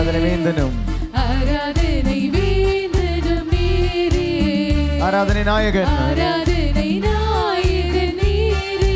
ஆராதனை வேந்தனும் ஆராதனை வேந்தனும் நீரே ஆராதனை நாயகன் ஆராதனை நாயகன் நீரே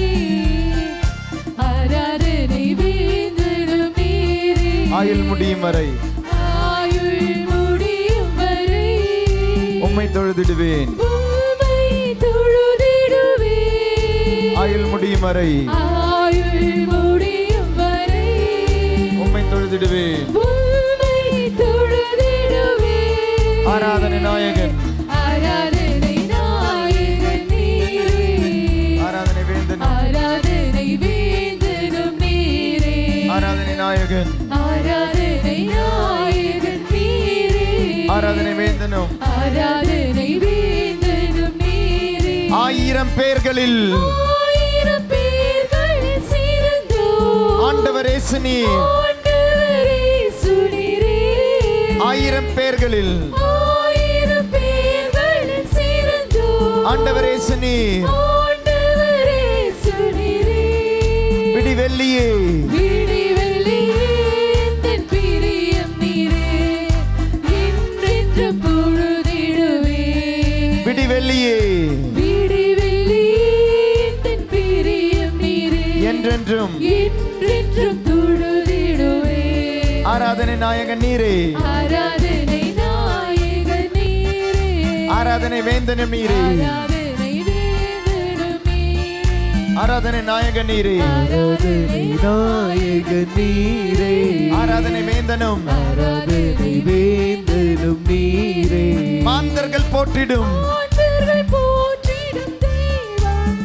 ஆராதனை வேந்தனும் நீரே ஆயுள் முடியும் வரை ஆயுள் முடியும் வரை உம்மை தொழுதிடுவேன் உம்மை தொழுதிடுவேன் ஆயுள் முடியும் வரை ஆயுள் முடியும் வரை உம்மை தொழுதிடுவேன் உம்மை தொழுதிடுவேன் ஆராதனை நாயகன் ஆராதனை நாயகன் நீரே ஆராதனை வேந்தனும் ஆராதனை வேந்தனும் நீரே ஆராதனை நாயகன் ஆராதனை நாயகன் நீரே ஆராதனை வேந்தனும் ஆராதனை வேந்தனும் நீரே ஆயிரம் பேர்களில் ஆயிரம் பேர்கள் சிறந்தோ ஆண்டவர் இயேசு நீர் ஆண்டவரே சுனிரே ஆயிரம் பேர்களில் ஆயிரம் பேர்கள் சிறந்தோ ஆண்டவர் இயேசு நீர் ஆண்டவரே சுனிரே பிடி வெள்ளியே விடி வெள்ளியே தன் பிரியம் நீரே என்றென்று பொழுதிடுவே பிடி வெள்ளியே விடி வெள்ளியே தன் பிரியம் நீரே என்றென்றும் என்றென்றும் தொழுதிடுவே ஆராதனை நாயகன் நீரே ஆராதனை நாயகன் நீரே ஆராதனை வேந்தனும் நீரே ஆராதனை வேந்தனும் நீரே ஆராதனை நாயகன் நீரே ஆராதனை நாயகன் நீரே ஆராதனை வேந்தனும் ஆராதனை வேந்தனும் நீரே மாந்தர்கள் போற்றிடும் மாந்தர்கள் போற்றிடும் தேவன்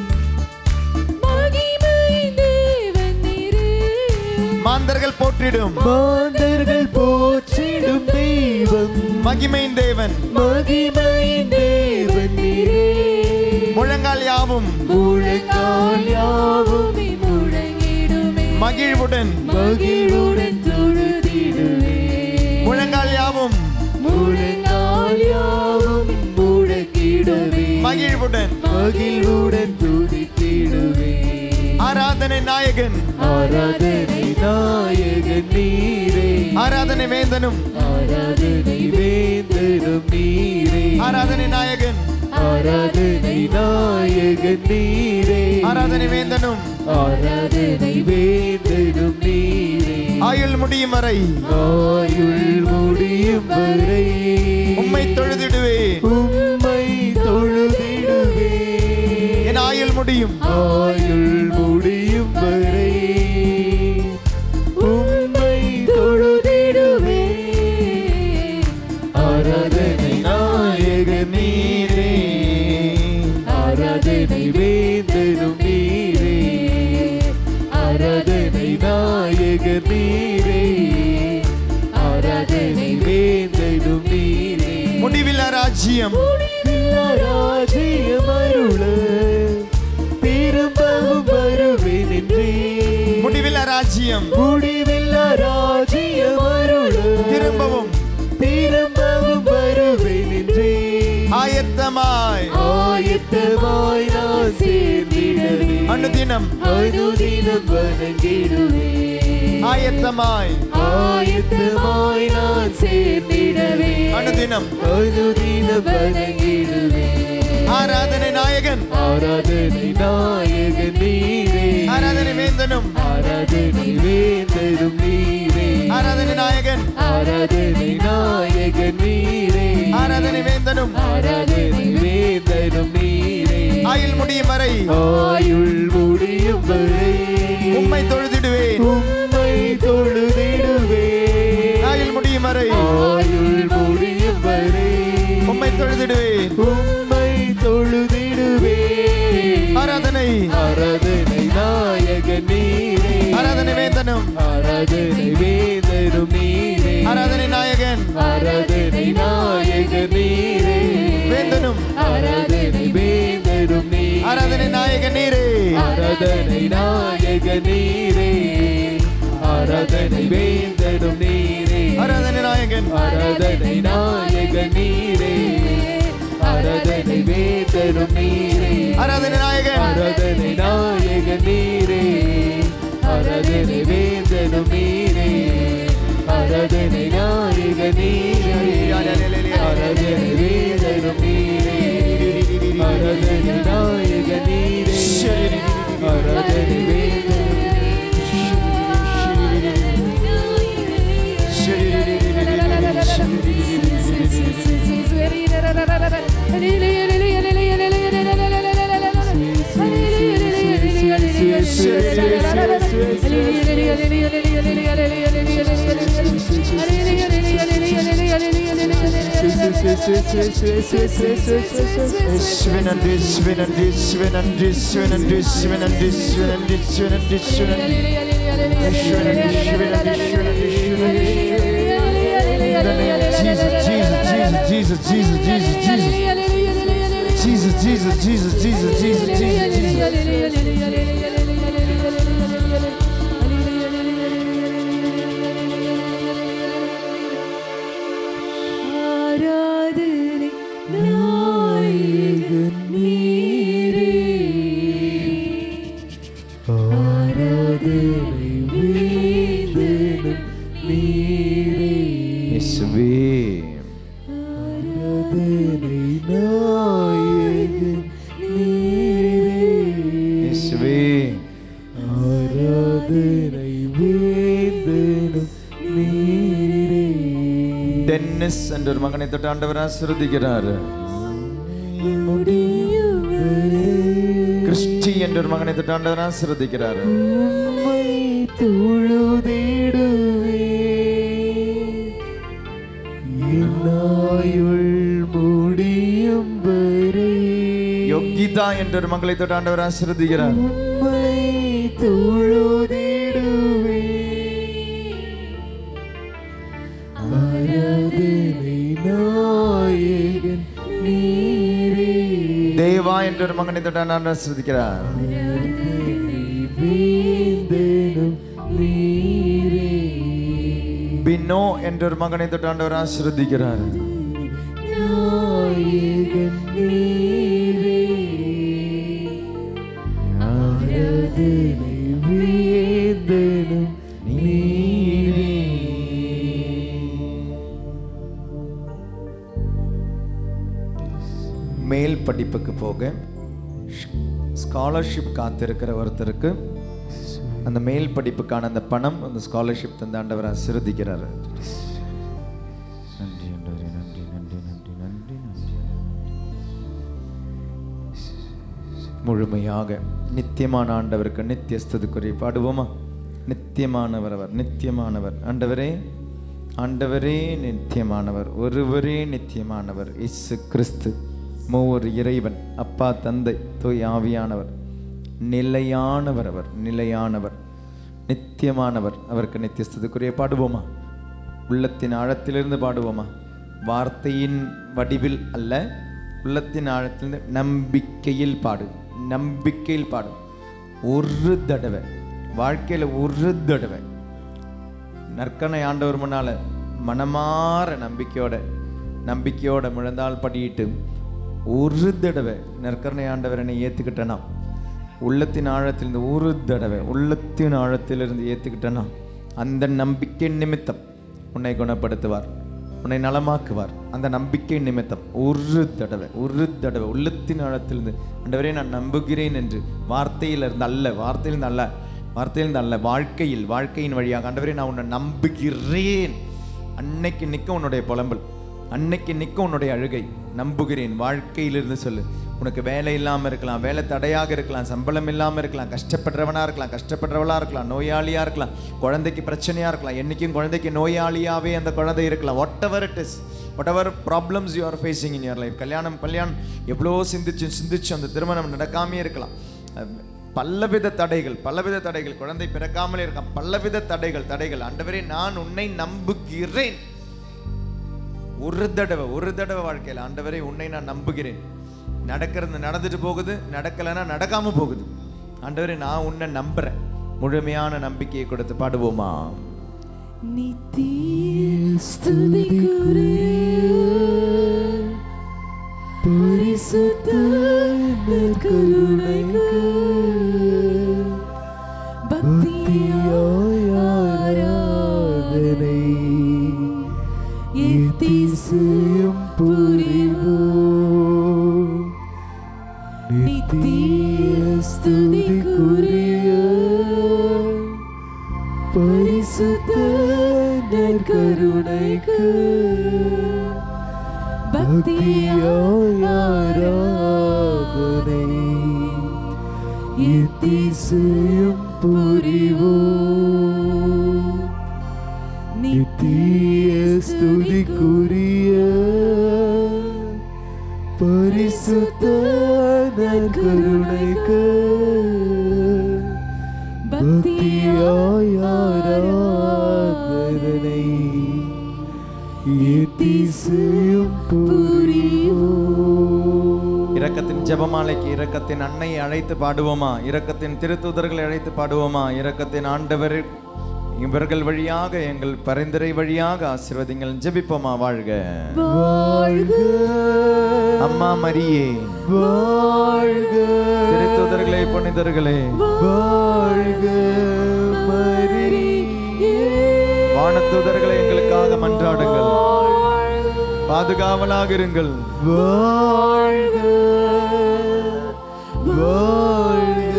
மகிமை தேவன் நீரே மாந்தர்கள் போற்றிடும் மாந்தர்கள் போற்றிடும் தெய்வம் மகிமையின் தேவன் மகிமையின் தேவன் நீரே முழங்கால் யாவும் முழங்கால் யாவும் முழங்கிடுமே மகிழ்வுடன் மகிழ்வுடன் தொழுதிடுவே முழங்கால் யாவும் முழங்கால் யாவும் முழங்கிடுவே மகிழ்வுடன் மகிழ்வுடன் துதித்திடுவே ஆராதனை நாயகன் ஆராதனை நாயகன் நீரே ஆராதனை வேந்தனும் ஆராதனை வேந்தனும் நீரே ஆராதனை நாயகன் ஆராதனை நாயகன் நீரே ஆராதனை வேந்தனும் ஆராதனை வேந்தனும் நீரே ஆயுள் முடியும் வரை ஆயுள் முடியும் வரை உம்மை தொழுதிடுவேன் உம்மை தொழுதிடுவே என் ஆயுள் முடியும் ஆயுள் முடியும் வரை உம்மை தொழுதிடுவே ஆராதனை நாயகன் நீரே ஆராதனை வேந்தனும் நீரே ஆராதனை நாயகன் நீரே ஆராதனை வேந்தனும் நீரே முடிவில்லா ராஜ்யம் ராஜ்யம் அருள திரும்பவும் வருவேன் என்றே முடிவில்லா ராஜ்யம் முடிவில்லா ராஜ்யம் அருள திரும்பவும் திரும்பவும் வருவேன் என்றே ஆயத்தமாய் ஆயத்தமாய் நான் சேர்ந்திடவே அனுதினம் அனுதினம் வணங்கிடுவே ஆயத்தமாய் ஆயத்தமாய் நான் சேர்ந்திடவே அனுதினம் அனுதினம் வணங்கிடுவே ஆராதனை நாயகன் ஆராதனை நாயகன் நீரே ஆராதனை வேந்தனும் ஆராதனை வேந்தரும் நீரே ஆராதனை நாயகன் ஆராதனை நாயகன் நீரே ஆராதனை வேந்தனும் ஆராதனை வேந்தரும் நீரே ஆயுள் முடியும் வரை ஆயுள் முடியும் வரை உம்மை தொழுதிடுவேன் உம்மை தொழுதிடுவே ஆயுள் முடியும் வரை ஆயுள் முடியும் வரை உம்மை தொழுதிடுவேன் உம்மை தொழுதிடுவே ஆராதனை ஆராதனை நாயகன் நீரே ஆராதனை வேந்தனும் ஆராதனை வேந்தரும் நீரே ஆராதனை நாயகன் ஆராதனை நாயகன் நீரே வேந்தனும் ஆராதனை வேந்தரும் நீரே ஆராதனை நாயகன் நீரே ஆராதனை நாயகன் நீரே ஆராதனை வேந்தரும் நீரே ஆராதனை நாயகன் ஆராதனை நாயகன் நீரே ஆராதனை வேந்தரும் நீரே ஆராதனை நாயகன் ஆராதனை நாயகன் நீரே ஆராதனை வேந்தனும் நீரே ஆராதனை நாயகன் yes, yes, yes, yes, yes, yes, yes, yes, yes. യേശുവേ നന്ദി യേശുവേ നന്ദി യേശുവേ നന്ദി യേശുവേ നന്ദി യേശുവേ നന്ദി യേശുവേ നന്ദി യേശുവേ നന്ദി യേശുവേ നന്ദി യേശുവേ നന്ദി യേശുവേ നന്ദി യേശുവേ നന്ദി യേശുവേ നന്ദി Jesus, Jesus, Jesus, Jesus, Jesus, Jesus, Jesus, Jesus, Jesus, Jesus, Jesus, Jesus. ஆராதனை நாயகன் நீரே ஆராதனை வேந்தனும் நீரே യേശുവേ ஆராதனை நாயகன் நீரே യേശുവേ ஆராதனை வேந்தனும் நீரே ഡെന്നിസ് എന്റെ ഒരു മകനെ തൊട്ട് ആണ്ടവർ ആശ്രദിക്കാറ് ക്രിസ്റ്റി എന്റെ ഒരു മകനെ തൊട്ട് ആണ്ടവർ ആശ്രദിക്കാറ് உம்மை தொழுதிடுவே എന്നായുൾ முடியும் வரை യോഗ്യത എന്റെ ഒരു മകളെ തൊട്ട് ആണ്ടവർ ആശ്രദിക്കാറ് உம்மை தொழுதிடுவே ആരാധனை நாயகன் நீரே ദേവ എന്റെ ഒരു മകനെ തൊട്ട് ആണ്ടവർ ആശ്രദിക്കാറ് വേന്തനും നീരേ ബിനോ എന്റെ ഒരു മകനെ തൊട്ട് ആണ്ടവർ ആശ്രദിക്കാറ് നായകൻ നീരേ ആരാധனை വേന്തനും നീരേ மேல் படிப்புக்கு போக ஸ்காலர்ஷிப் காத்திருக்கிற ஒருத்தருக்கு அந்த மேல் படிப்புக்கான அந்த பணம் அந்த ஸ்காலர்ஷிப் தந்த ஆண்டவர் ஆசீர்வதிக்கிறாரு நன்றி ஆண்டவரே, நன்றி நன்றி நன்றி நன்றி நன்றி முழுமையாக நித்தியமான ஆண்டவருக்கு நித்திய ஸ்துதிக்குரிய பாடுவோமா நித்தியமானவர் அவர் நித்தியமானவர் ஆண்டவரே ஆண்டவரே நித்தியமானவர் ஒருவரே நித்தியமானவர் இயேசு கிறிஸ்து மூவர் இறைவன் அப்பா தந்தை தூய் ஆவியானவர் நிலையானவர் அவர் நிலையானவர் நித்தியமானவர் அவருக்கு நித்திய ஸ்துதிக்குரிய பாடுவோமா உள்ளத்தின் ஆழத்திலிருந்து பாடுவோமா வார்த்தையின் வடிவில் அல்ல உள்ளத்தின் ஆழத்திலிருந்து நம்பிக்கையில் பாடு நம்பிக்கையில் பாடு ஒரு தடவை வாழ்க்கையில் ஒரு தடவை நற்கனை ஆண்டவர் முன்னால மனமாற நம்பிக்கையோட நம்பிக்கையோட முழந்தால் படியிட்டு ஒரு தடவை நற்கரணை ஆண்டவர் என்னை ஏற்றுக்கிட்டேனா உள்ளத்தின் ஆழத்திலிருந்து ஒரு தடவை உள்ளத்தின் ஆழத்திலிருந்து ஏற்றுக்கிட்டேனா அந்த நம்பிக்கை நிமித்தம் உன்னை குணப்படுத்துவார் உன்னை நலமாக்குவார் அந்த நம்பிக்கை நிமித்தம் ஒரு தடவை ஒரு தடவை உள்ளத்தின் ஆழத்திலிருந்து ஆண்டவரே நான் நம்புகிறேன் என்று வார்த்தையிலிருந்து அல்ல வார்த்தையிலிருந்து அல்ல வார்த்தையிலிருந்து அல்ல வாழ்க்கையில் வாழ்க்கையின் வழியாக ஆண்டவரே நான் உன்னை நம்புகிறேன் அன்னைக்கு நிற்க உன்னுடைய புலம்பல் அன்னைக்கு நிற்க உன்னுடைய அழுகை நம்புகிறேன் வாழ்க்கையிலிருந்து சொல்லு உனக்கு வேலை இல்லாமல் இருக்கலாம் வேலை தடையாக இருக்கலாம் சம்பளம் இல்லாமல் இருக்கலாம் கஷ்டப்படுறவனாக இருக்கலாம் கஷ்டப்படுறவளாக இருக்கலாம் நோயாளியாக இருக்கலாம் குழந்தைக்கு பிரச்சனையாக இருக்கலாம் என்றைக்கும் குழந்தைக்கு நோயாளியாகவே அந்த குழந்தை இருக்கலாம் whatever it is whatever problems you are facing in your life கல்யாணம் கல்யாணம் எவ்வளோ சிந்திச்சு சிந்திச்சு அந்த திருமணம் நடக்காமே இருக்கலாம் அஹ் பலவித தடைகள் பலவித தடைகள் குழந்தை பிறக்காமலே இருக்கான் பலவித தடைகள் தடைகள் ஆண்டவரே நான் உன்னை நம்புகிறேன் ஒரு தடவை ஒரு தடவை வாழ்க்கையில் ஆண்டவரே உன்னை நான் நம்புகிறேன் நடக்கிறது நடந்துட்டு போகுது நடக்கலைன்னா நடக்காம போகுது ஆண்டவரே நான் உன்னை நம்புறேன் முழுமையான நம்பிக்கையை கொடுத்து பாடுவோமா நித்திய ஸ்துதிக்குரிய பரிசுத்த நற்கருணைக்கு பக்தியாய் ஆராதனை எத்திசையும் புரிவோம் நித்திய ஸ்துதிக்குரிய பரிசுத்த நற்கருணைக்கு பக்தியாய் ஆராதனை எத்திசையும் புரிவோம் நித்திய ஸ்துதிக்குரிய கருணைக்கு பக்தியாய் ஆராதனை எத்திசையும் புரியும் இரக்கத்தின் ஜெபமாலைக்கு இரக்கத்தின் அன்னையை அழைத்து பாடுவோமா இரக்கத்தின் திருத்தூதர்களை அழைத்து பாடுவோமா இரக்கத்தின் ஆண்டவர் இவர்கள் வழியாக எங்கள் பரிந்துரை வழியாக ஆசீர்வதிங்கள் ஜெபிப்போமா வாழ்க வாழ்க அம்மா மரியே வாழ்க திருத்தூதர்களே புனிதர்களே வாழ்க மரியே வானத்தூதர்களை எங்களுக்காக மன்றாடுங்கள் பாதுகாவலாக இருங்கள் வாழ்க வாழ்க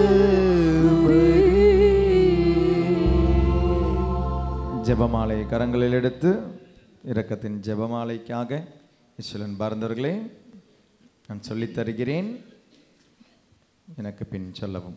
ஜெபமாலை கரங்களில் எடுத்து இரக்கத்தின் ஜெபமாலைக்காக ஈஸ்வரன் பார்ந்தவர்களே நான் சொல்லித் தருகிறேன் எனக்கு பின் சொல்லவும்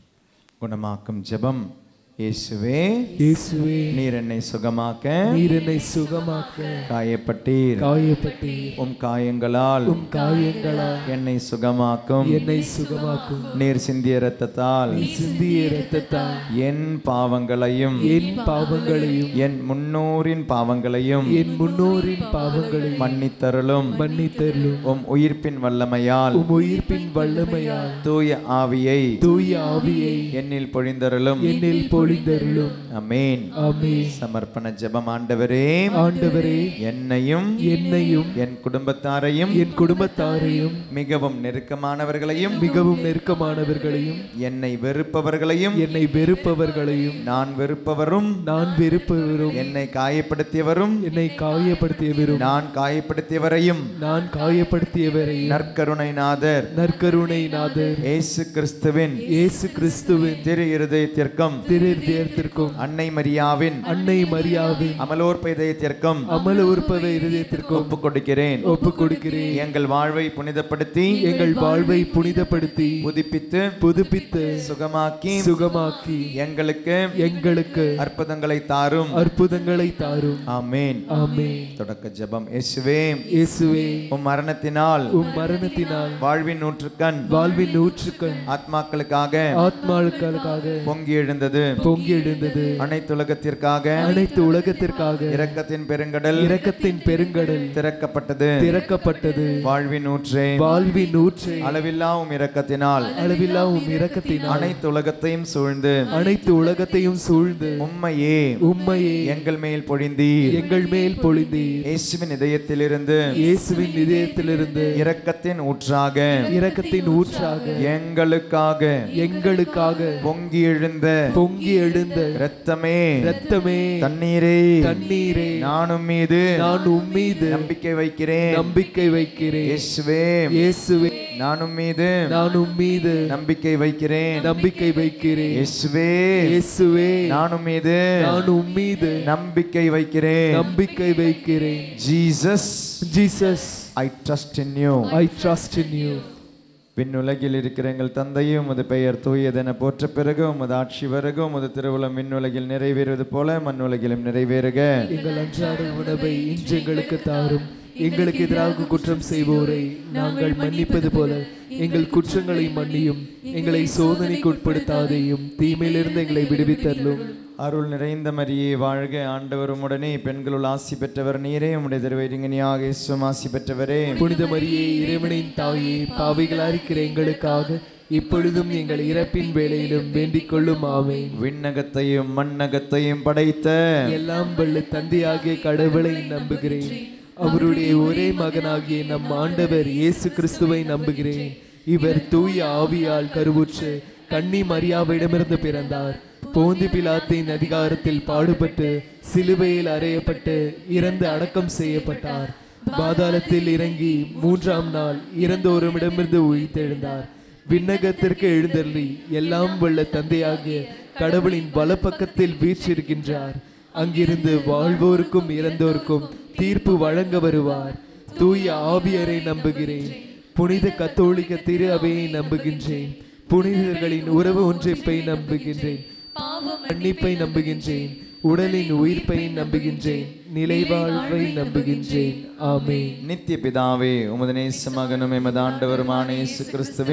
குணமாக்கும் ஜெபம் இயேசுவே இயேசுவே நீர் என்னை சுகமாக்க நீர் என்னை சுகமாக்க காயப்பட்டீர் காயப்பட்டீர் உம் காயங்களால் உம் காயங்களால் என்னை சுகமாக்கும் என்னை சுகமாக்கும் நீர் சிந்திய இரத்தத்தால் நீ சிந்திய இரத்தத்தால் என் பாவங்களையும் என் பாவங்களையும் என் முன்னோரின் பாவங்களையும் என் முன்னோரின் பாவங்களையும் மன்னித்தருளும் மன்னித்தருளும் உம் உயிர்ப்பின் வல்லமையால் உம் உயிர்ப்பின் வல்லமையால் தூய ஆவியை தூய ஆவியை என்னில் பொழிந்தருளும் என்னில் பொழிந்தருளும் அமேன் ஆமென் சமர்ப்பண ஜெபம் ஆண்டவரே ஆண்டவரே என்னையும் என்னையும் என் குடும்பத்தாரையும் என் குடும்பத்தாரையும் மிகவும் நெருக்கமானவர்களையும் மிகவும் நெருக்கமானவர்களையும் என்னை வெறுப்பவர்களையும் என்னை வெறுப்பவர்களையும் நான் வெறுப்பவரும் நான் வெறுப்பவரும் என்னை காயப்படுத்தியவரும் என்னை காயப்படுத்தியவரும் நான் காயப்படுத்தியவரையும் நான் காயப்படுத்தியவரையும் நற்கருணை நாதர் நற்கருணை நாதர் இயேசு கிறிஸ்துவின் இயேசு கிறிஸ்துவின் திரு இருதயத்திற்கும் திருதயத்திற்கும் அன்னை மரியாவின் அன்னை மரியாவின் அமலோற்ப இதயத்திற்கும் அமல உற்பவ இருதயத்திற்கும் ஒப்பு கொடுக்கிறேன் ஒப்புக் கொடுக்கிறேன் எங்கள் வாழ்வை புனிதப்படுத்தி எங்கள் வாழ்வை புனிதப்படுத்தி புதுப்பித்து புதுப்பித்து சுகமாக்கி சுகமாக்கி எங்களுக்கு எங்களுக்கு அற்புதங்களை தாரும் அற்புதங்களை தாரும் ஆமேன் ஆமென் தொடக்க ஜெபம் இயேசுவே இயேசுவே உம் மரணத்தினால் உம் மரணத்தினால் வாழ்வின் நூற்றுக்கண் வாழ்வின் நூற்றுக்கண் ஆத்மாக்களுக்காக ஆத்மாக்களுக்காக பொங்கி எழுந்தது பொங்கி எழுந்தது அனைத்துலகத்திற்காக அனைத்து உலகத்திற்காக இரக்கத்தின் பெருங்கடல் இரக்கத்தின் பெருங்கடல் திறக்கப்பட்டது திறக்கப்பட்டது வாழ்வின் ஊற்றே வாழ்வின் நூற்றை அளவில்லா உம் இரக்கத்தினால் அளவில்லா உம் இரக்கத்தினால் அனைத்து உலகத்தையும் சூழ்ந்து அனைத்து உலகத்தையும் சூழ்ந்து உம்மையே உம்மையே எங்கள் மேல் பொழிந்தீர் எங்கள் மேல் பொழிந்தீர் இயேசுவின் இதயத்திலிருந்து இயேசுவின் இதயத்திலிருந்து இரக்கத்தின் ஊற்றாக இரக்கத்தின் ஊற்றாக எங்களுக்காக எங்களுக்காக பொங்கி எழுந்த பொங்கி எழுந்த இரத்தமே இரத்தமே தண்ணீரே தண்ணீரே நானும் மீது நான் உம்மீது நம்பிக்கை வைக்கிறேன் நம்பிக்கை வைக்கிறேன் இயேசுவே இயேசுவே நானும் மீது நான் உம்மீது நம்பிக்கை வைக்கிறேன் நம்பிக்கை வைக்கிறேன் இயேசுவே இயேசுவே நானும் மீது நான் உம்மீது நம்பிக்கை வைக்கிறேன் நம்பிக்கை வைக்கிறேன் Jesus Jesus I trust in you I trust in you விண்ணுலகில் இருக்கிற எங்கள் தந்தையே உமது பெயர் தூயதென போற்ற பிறகு உமது ஆட்சி வருக உமது திருவுளம் விண்ணுலகில் நிறைவேறுவது போல மண்ணுலகிலும் நிறைவேறுக எங்கள் அன்றாட உணவை இன்று எங்களுக்கு தாரும் எங்களுக்கு எதிராக குற்றம் செய்வோரை நாங்கள் மன்னிப்பது போல எங்கள் குற்றங்களை மன்னியும் எங்களை சோதனைக்கு உட்படுத்தாதையும் தீமையிலிருந்து எங்களை விடுவித்தரலும் அருள் நிறைந்த மரியே வாழ்க ஆண்டவர் உடனே பெண்களுள் ஆசி பெற்றவர் நீரே உம்முடைய திருவயிறுங்கனியாக இயேசுவும் ஆசி பெற்றவரே புனித மரியே இறைவனின் தாயே பாவிகளா இருக்கிற எங்களுக்காக இப்பொழுதும் எங்கள் இறப்பின் வேளையிலும் வேண்டிக் கொள்ளும் ஆமென் விண்ணகத்தையும் மண்ணகத்தையும் படைத்த எல்லாம் வல்ல தந்தையாகிய கடவுளை நம்புகிறேன் அவருடைய ஒரே மகனாகிய நம் ஆண்டவர் இயேசு கிறிஸ்துவை நம்புகிறேன் இவர் தூய ஆவியால் கருவுற்று கன்னி மரியாவிடமிருந்து பிறந்தார் போந்தி பிலாத்தின் அதிகாரத்தில் பாடுபட்டு சிலுவையில் அறையப்பட்டு இறந்து அடக்கம் செய்யப்பட்டார் பாதாளத்தில் இறங்கி மூன்றாம் நாள் இறந்தோருமிடமிருந்து உயிர்த்தெழுந்தார் விண்ணகத்திற்கு எழுந்தருளி எல்லாம் வல்ல தந்தையாகிய கடவுளின் வலப்பக்கத்தில் வீற்றிருக்கின்றார் அங்கிருந்து வாழ்வோருக்கும் இறந்தோருக்கும் தீர்ப்பு வழங்க வருவார் தூய ஆவியரை நம்புகிறேன் புனித கத்தோலிக்க திரு அவையை நம்புகின்றேன் புனிதர்களின் உறவு ஒன்றிப்பை நம்புகின்றேன் மன்னிப்பை நம்புகின்றேன் உடலின் உயிர்ப்பை நம்புகின்றேன் நிலைவாழ்வை நம்புகின்றேன் ஆமென் நித்திய பிதாவே உமது நேச மகனும் எமது ஆண்டவருமான இயேசு கிறிஸ்துவின்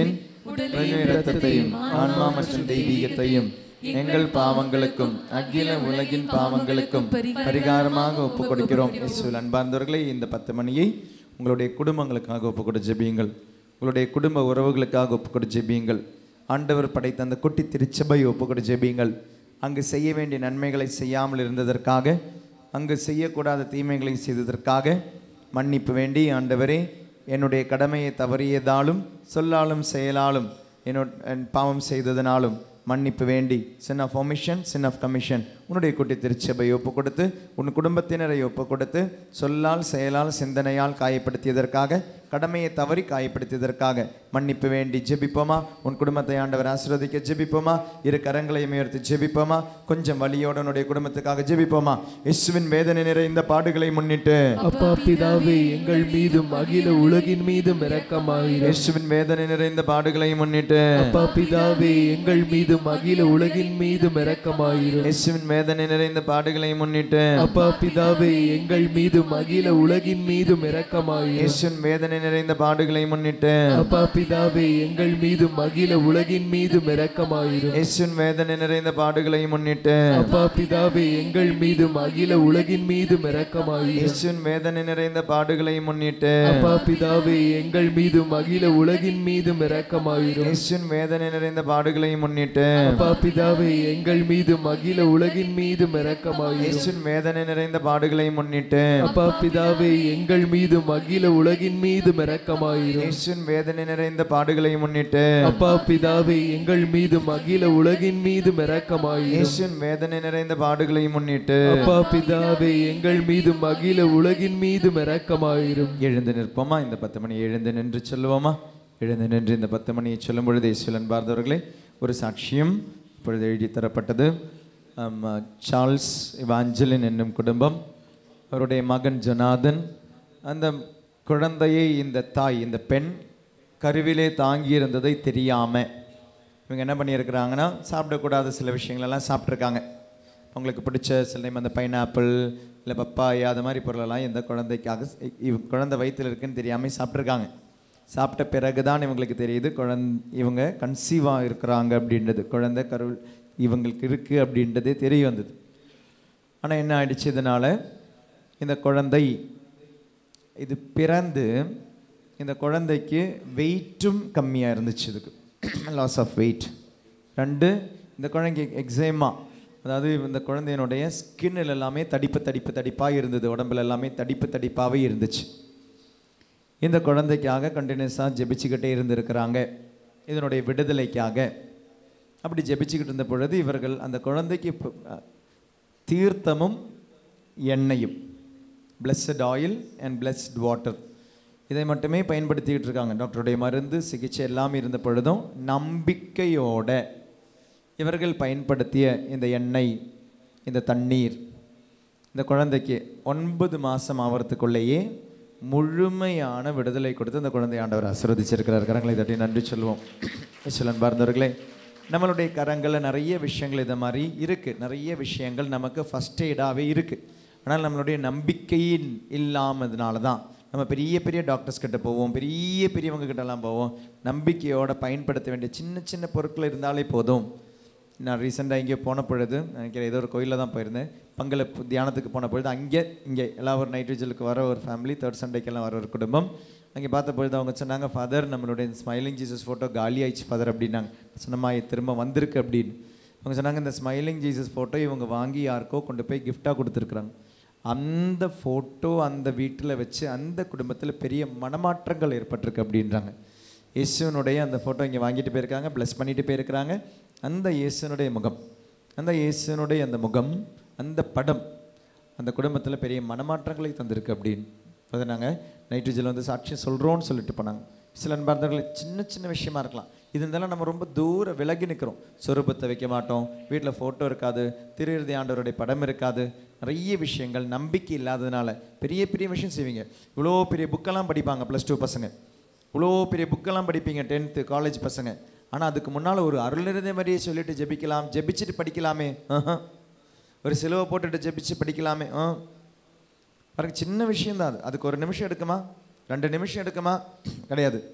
உடலையும் இரத்தத்தையும் ஆன்மா மற்றும் தெய்வீகத்தையும் எங்கள் பாவங்களுக்கும் அகில உலகின் பாவங்களுக்கும் பரிகாரமாக ஒப்பு கொடுக்கிறோம் இயேசுவில் அன்பார்ந்தவர்களே இந்த பத்து மணியை உங்களுடைய குடும்பங்களுக்காக ஒப்பு கொடு ஜெபியுங்கள் உங்களுடைய குடும்ப உறவுகளுக்காக ஒப்பு கொடு ஜெபியுங்கள் ஆண்டவர் படைத்த அந்த குட்டி திருச்சபை ஒப்பு கொடு ஜெபியுங்கள் அங்கு செய்ய வேண்டிய நன்மைகளை செய்யாமல் இருந்ததற்காக அங்கு செய்யக்கூடாத தீமைகளை செய்ததற்காக மன்னிப்பு வேண்டி ஆண்டவரே என்னுடைய கடமையை தவறியதாலும் சொல்லாலும் செயலாலும் என்னோட என் பாவம் செய்ததனாலும் மன்னிப்பு வேண்டி sin of omission sin of commission உன்னுடைய குட்டி திருச்சபை ஒப்பு கொடுத்து உன் குடும்பத்தினரை ஒப்பு கொடுத்து சொல்லால் செயலால் சிந்தனையால் காயப்படுத்தியதற்காக கடமையை தவறி காயப்படுத்தியதற்காக மன்னிப்பு வேண்டி ஜெபிப்போமா உன் குடும்பத்தை ஆண்டவர் ஆசீர்வதிக்க ஜெபிப்போமா இரு கரங்களையும் உயர்த்தி ஜெபிப்போமா கொஞ்சம் வலியோட உன்னுடைய குடும்பத்துக்காக ஜெபிப்போமா இயேசுவின் வேதனை நிறைந்த பாடுகளை முன்னிட்டு அப்பா பிதாவே எங்கள் மீதும் அகில உலகின் மீதும் இரக்கமாயிரும் இயேசுவின் வேதனை நிறைந்த பாடுகளை முன்னிட்டு அப்பா பிதாவே எங்கள் மீதும் அகில உலகின் மீதும் இரக்கமாயிரும் இயேசுவின் வேதனை நிறைந்த பாடுகளை முன்னிட்டு அப்பா பிதாவே எங்கள் மீதும் அகில உலகின் மீதும் இரக்கமாயிரும் இயேசுவின் வேதனை நிறைந்த பாடுகளை முன்னிட்டு அப்பா பிதாவே எங்கள் மீதும் அகில உலகின் மீதும் இரக்கமாயிரும் இயேசுவின் வேதனை நிறைந்த பாடுகளை முன்னிட்டு அப்பா பிதாவே எங்கள் மீதும் அகில உலகின் மீதும் இரக்கமாயிரும் இயேசுவின் வேதனை நிறைந்த பாடுகளை முன்னிட்டு அப்பா பிதாவே எங்கள் மீதும் அகில உலகின் மீதும் இரக்கமாயிரும் இயேசுவின் வேதனை நிறைந்த பாடுகளை முன்னிட்டு அப்பா பிதாவே எங்கள் மீதும் அகில உலகின் மீதும் இரக்கமாயிரும் இயேசுவின் வேதனை நிறைந்த பாடுகளை முன்னிட்டு அப்பா பிதாவே எங்கள் மீதும் அகில உலகின் மீதும் இரக்கமாயிரும் இயேசுவின் வேதனை நிறைந்த பாடுகளை முன்னிட்டு அப்பா பிதாவே எங்கள் மீதும் அகில உலகின் மீதும் இரக்கமாயிரும் இயேசுவின் வேதனை நிறைந்த பாடுகளை முன்னிட்டு அப்பா பிதாவே எங்கள் மீதும் அகில உலகின் மீதும் இரக்கமாயிரும் எழுந்து நிற்போமா இந்த பத்து மணி எழுந்து நின்று சொல்லுவோமா எழுந்து நின்று இந்த பத்து மணியை சொல்லும் பொழுது இயேசுவின் பார்த்தவர்களே ஒரு சாட்சியம் இப்பொழுது எழுதி தரப்பட்டது ஆம், சார்ல்ஸ் இவாஞ்சலின் என்னும் குடும்பம் அவருடைய மகன் ஜொனாதன் அந்த குழந்தையை இந்த தாய் இந்த பெண் கருவிலே தாங்கி இருந்ததை தெரியாம இவங்க என்ன பண்ணியிருக்கிறாங்கன்னா சாப்பிடக்கூடாத சில விஷயங்களெல்லாம் சாப்பிட்ருக்காங்க அவங்களுக்கு பிடிச்ச சில டைம் அந்த பைனாப்பிள் இல்லை பப்பாய் அது மாதிரி பொருளெல்லாம் எந்த குழந்தைக்காக இ- இவ குழந்தை வயித்துல இருக்குன்னு தெரியாமல் சாப்பிட்ருக்காங்க சாப்பிட்ட பிறகு தான் இவங்களுக்கு தெரியுது குழந் இவங்க கன்சீவாக இருக்கிறாங்க அப்படின்றது குழந்தை கரு இவங்களுக்கு இருக்குது அப்படின்றதே தெரிய வந்தது ஆனால் என்ன ஆயிடுச்சு இதனால இந்த குழந்தை இது பிறந்து இந்த குழந்தைக்கு வெயிட்டும் கம்மியாக இருந்துச்சு இதுக்கு லாஸ் ஆஃப் வெயிட் ரெண்டு இந்த குழந்தைக்கு எக்ஸேமா அதாவது இந்த குழந்தையினுடைய ஸ்கின்னில் எல்லாமே தடிப்பு தடிப்பு தடிப்பாக இருந்தது உடம்புல எல்லாமே தடிப்பு தடிப்பாகவே இருந்துச்சு இந்த குழந்தைக்காக கண்டினியூஸாக ஜெபிச்சுக்கிட்டே இருந்திருக்கிறாங்க இதனுடைய விடுதலைக்காக அப்படி ஜெபிச்சுக்கிட்டு இருந்த பொழுது இவர்கள் அந்த குழந்தைக்கு ப- அஹ், தீர்த்தமும் எண்ணெயும் blessed oil and blessed water இதை மட்டுமே பயன்படுத்திக்கிட்டு இருக்காங்க டாக்டருடைய மருந்து சிகிச்சை எல்லாம் இருந்த பொழுதும் நம்பிக்கையோட இவர்கள் பயன்படுத்திய இந்த எண்ணெய் இந்த தண்ணீர் இந்த குழந்தைக்கு ஒன்பது மாதம் ஆவறதுக்குள்ளேயே முழுமையான விடுதலை கொடுத்து இந்த குழந்தை ஆண்டவர் ஆசீர்வதிச்சிருக்கிறார் கரங்களை தட்டி நன்றி சொல்லுவோம் சொல்லன் பார்ந்தவர்களே நம்மளுடைய கரங்களில் நிறைய விஷயங்கள் இதை மாதிரி இருக்குது நிறைய விஷயங்கள் நமக்கு ஃபஸ்ட் எய்டாகவே இருக்குது ஆனால் நம்மளுடைய நம்பிக்கையின் இல்லாமதுனால தான் நம்ம பெரிய பெரிய டாக்டர்ஸ் கிட்ட போவோம் பெரிய பெரியவங்க கிட்டலாம் போவோம் நம்பிக்கையோட பயன்படுத்த வேண்டிய சின்ன சின்ன பொருட்கள் இருந்தாலே போதும் நான் ரீசெண்டாக இங்கே போன பொழுது நினைக்கிறேன் ஏதோ ஒரு கோயிலில் தான் போயிருந்தேன் பங்கல தியானத்துக்கு போன பொழுது அங்கே இங்கே எல்லா ஒரு நைட் விஜலுக்கு வர ஒரு ஃபேமிலி தேர்ட் சண்டேக்கெல்லாம் வர ஒரு குடும்பம் அங்கே பார்த்த பொழுது அவங்க சொன்னாங்க ஃபாதர் நம்மளுடைய ஸ்மைலிங் ஜீசஸ் ஃபோட்டோ காலி ஆயிடுச்சு ஃபாதர் அப்படின்னாங்க சொன்னம்மா இது திரும்ப வந்திருக்கு அப்படின்னு அவங்க சொன்னாங்க இந்த ஸ்மைலிங் ஜீசஸ் ஃபோட்டோ இவங்க வாங்கி யாருக்கோ கொண்டு போய் கிஃப்டாக கொடுத்துருக்குறாங்க அந்த ஃபோட்டோ அந்த வீட்டில் வச்சு அந்த குடும்பத்தில் பெரிய மனமாற்றங்கள் ஏற்பட்டிருக்கு அப்படின்றாங்க இயேசுனுடைய அந்த ஃபோட்டோ இங்கே வாங்கிட்டு போயிருக்காங்க ப்ளஸ் பண்ணிட்டு போயிருக்கிறாங்க அந்த இயேசுனுடைய முகம் அந்த இயேசுனுடைய அந்த முகம் அந்த படம் அந்த குடும்பத்தில் பெரிய மனமாற்றங்களை தந்திருக்கு அப்படின்னு அதை நாங்கள் நைட்ரஜில் வந்து சாட்சியம் சொல்கிறோன்னு சொல்லிட்டு போனாங்க சில நண்பர்கள் சின்ன சின்ன விஷயமா இருக்கலாம் இது இருந்தாலும் நம்ம ரொம்ப தூர விலகி நிற்கிறோம் சொரூபத்தை வைக்க மாட்டோம் வீட்டில் ஃபோட்டோ இருக்காது திருவிருதி ஆண்டவருடைய படம் இருக்காது நிறைய விஷயங்கள் நம்பிக்கை இல்லாததுனால பெரிய பெரிய விஷயம் செய்வீங்க இவ்வளோ பெரிய புக்கெல்லாம் படிப்பாங்க ப்ளஸ் டூ பசங்க இவ்வளோ பெரிய புக்கெல்லாம் படிப்பீங்க டென்த்து காலேஜ் பசங்க ஆனால் அதுக்கு முன்னால் ஒரு அருளிருந்த மாதிரியே சொல்லிட்டு ஜெபிக்கலாம் ஜெபிச்சுட்டு படிக்கலாமே ஆஹா. ஒரு சிலுவை போட்டுட்டு ஜெபிச்சு படிக்கலாமே ஆ பாருங்க சின்ன விஷயம்தான் அது அதுக்கு ஒரு நிமிஷம் எடுக்குமா ரெண்டு நிமிஷம் எடுக்குமா கிடையாது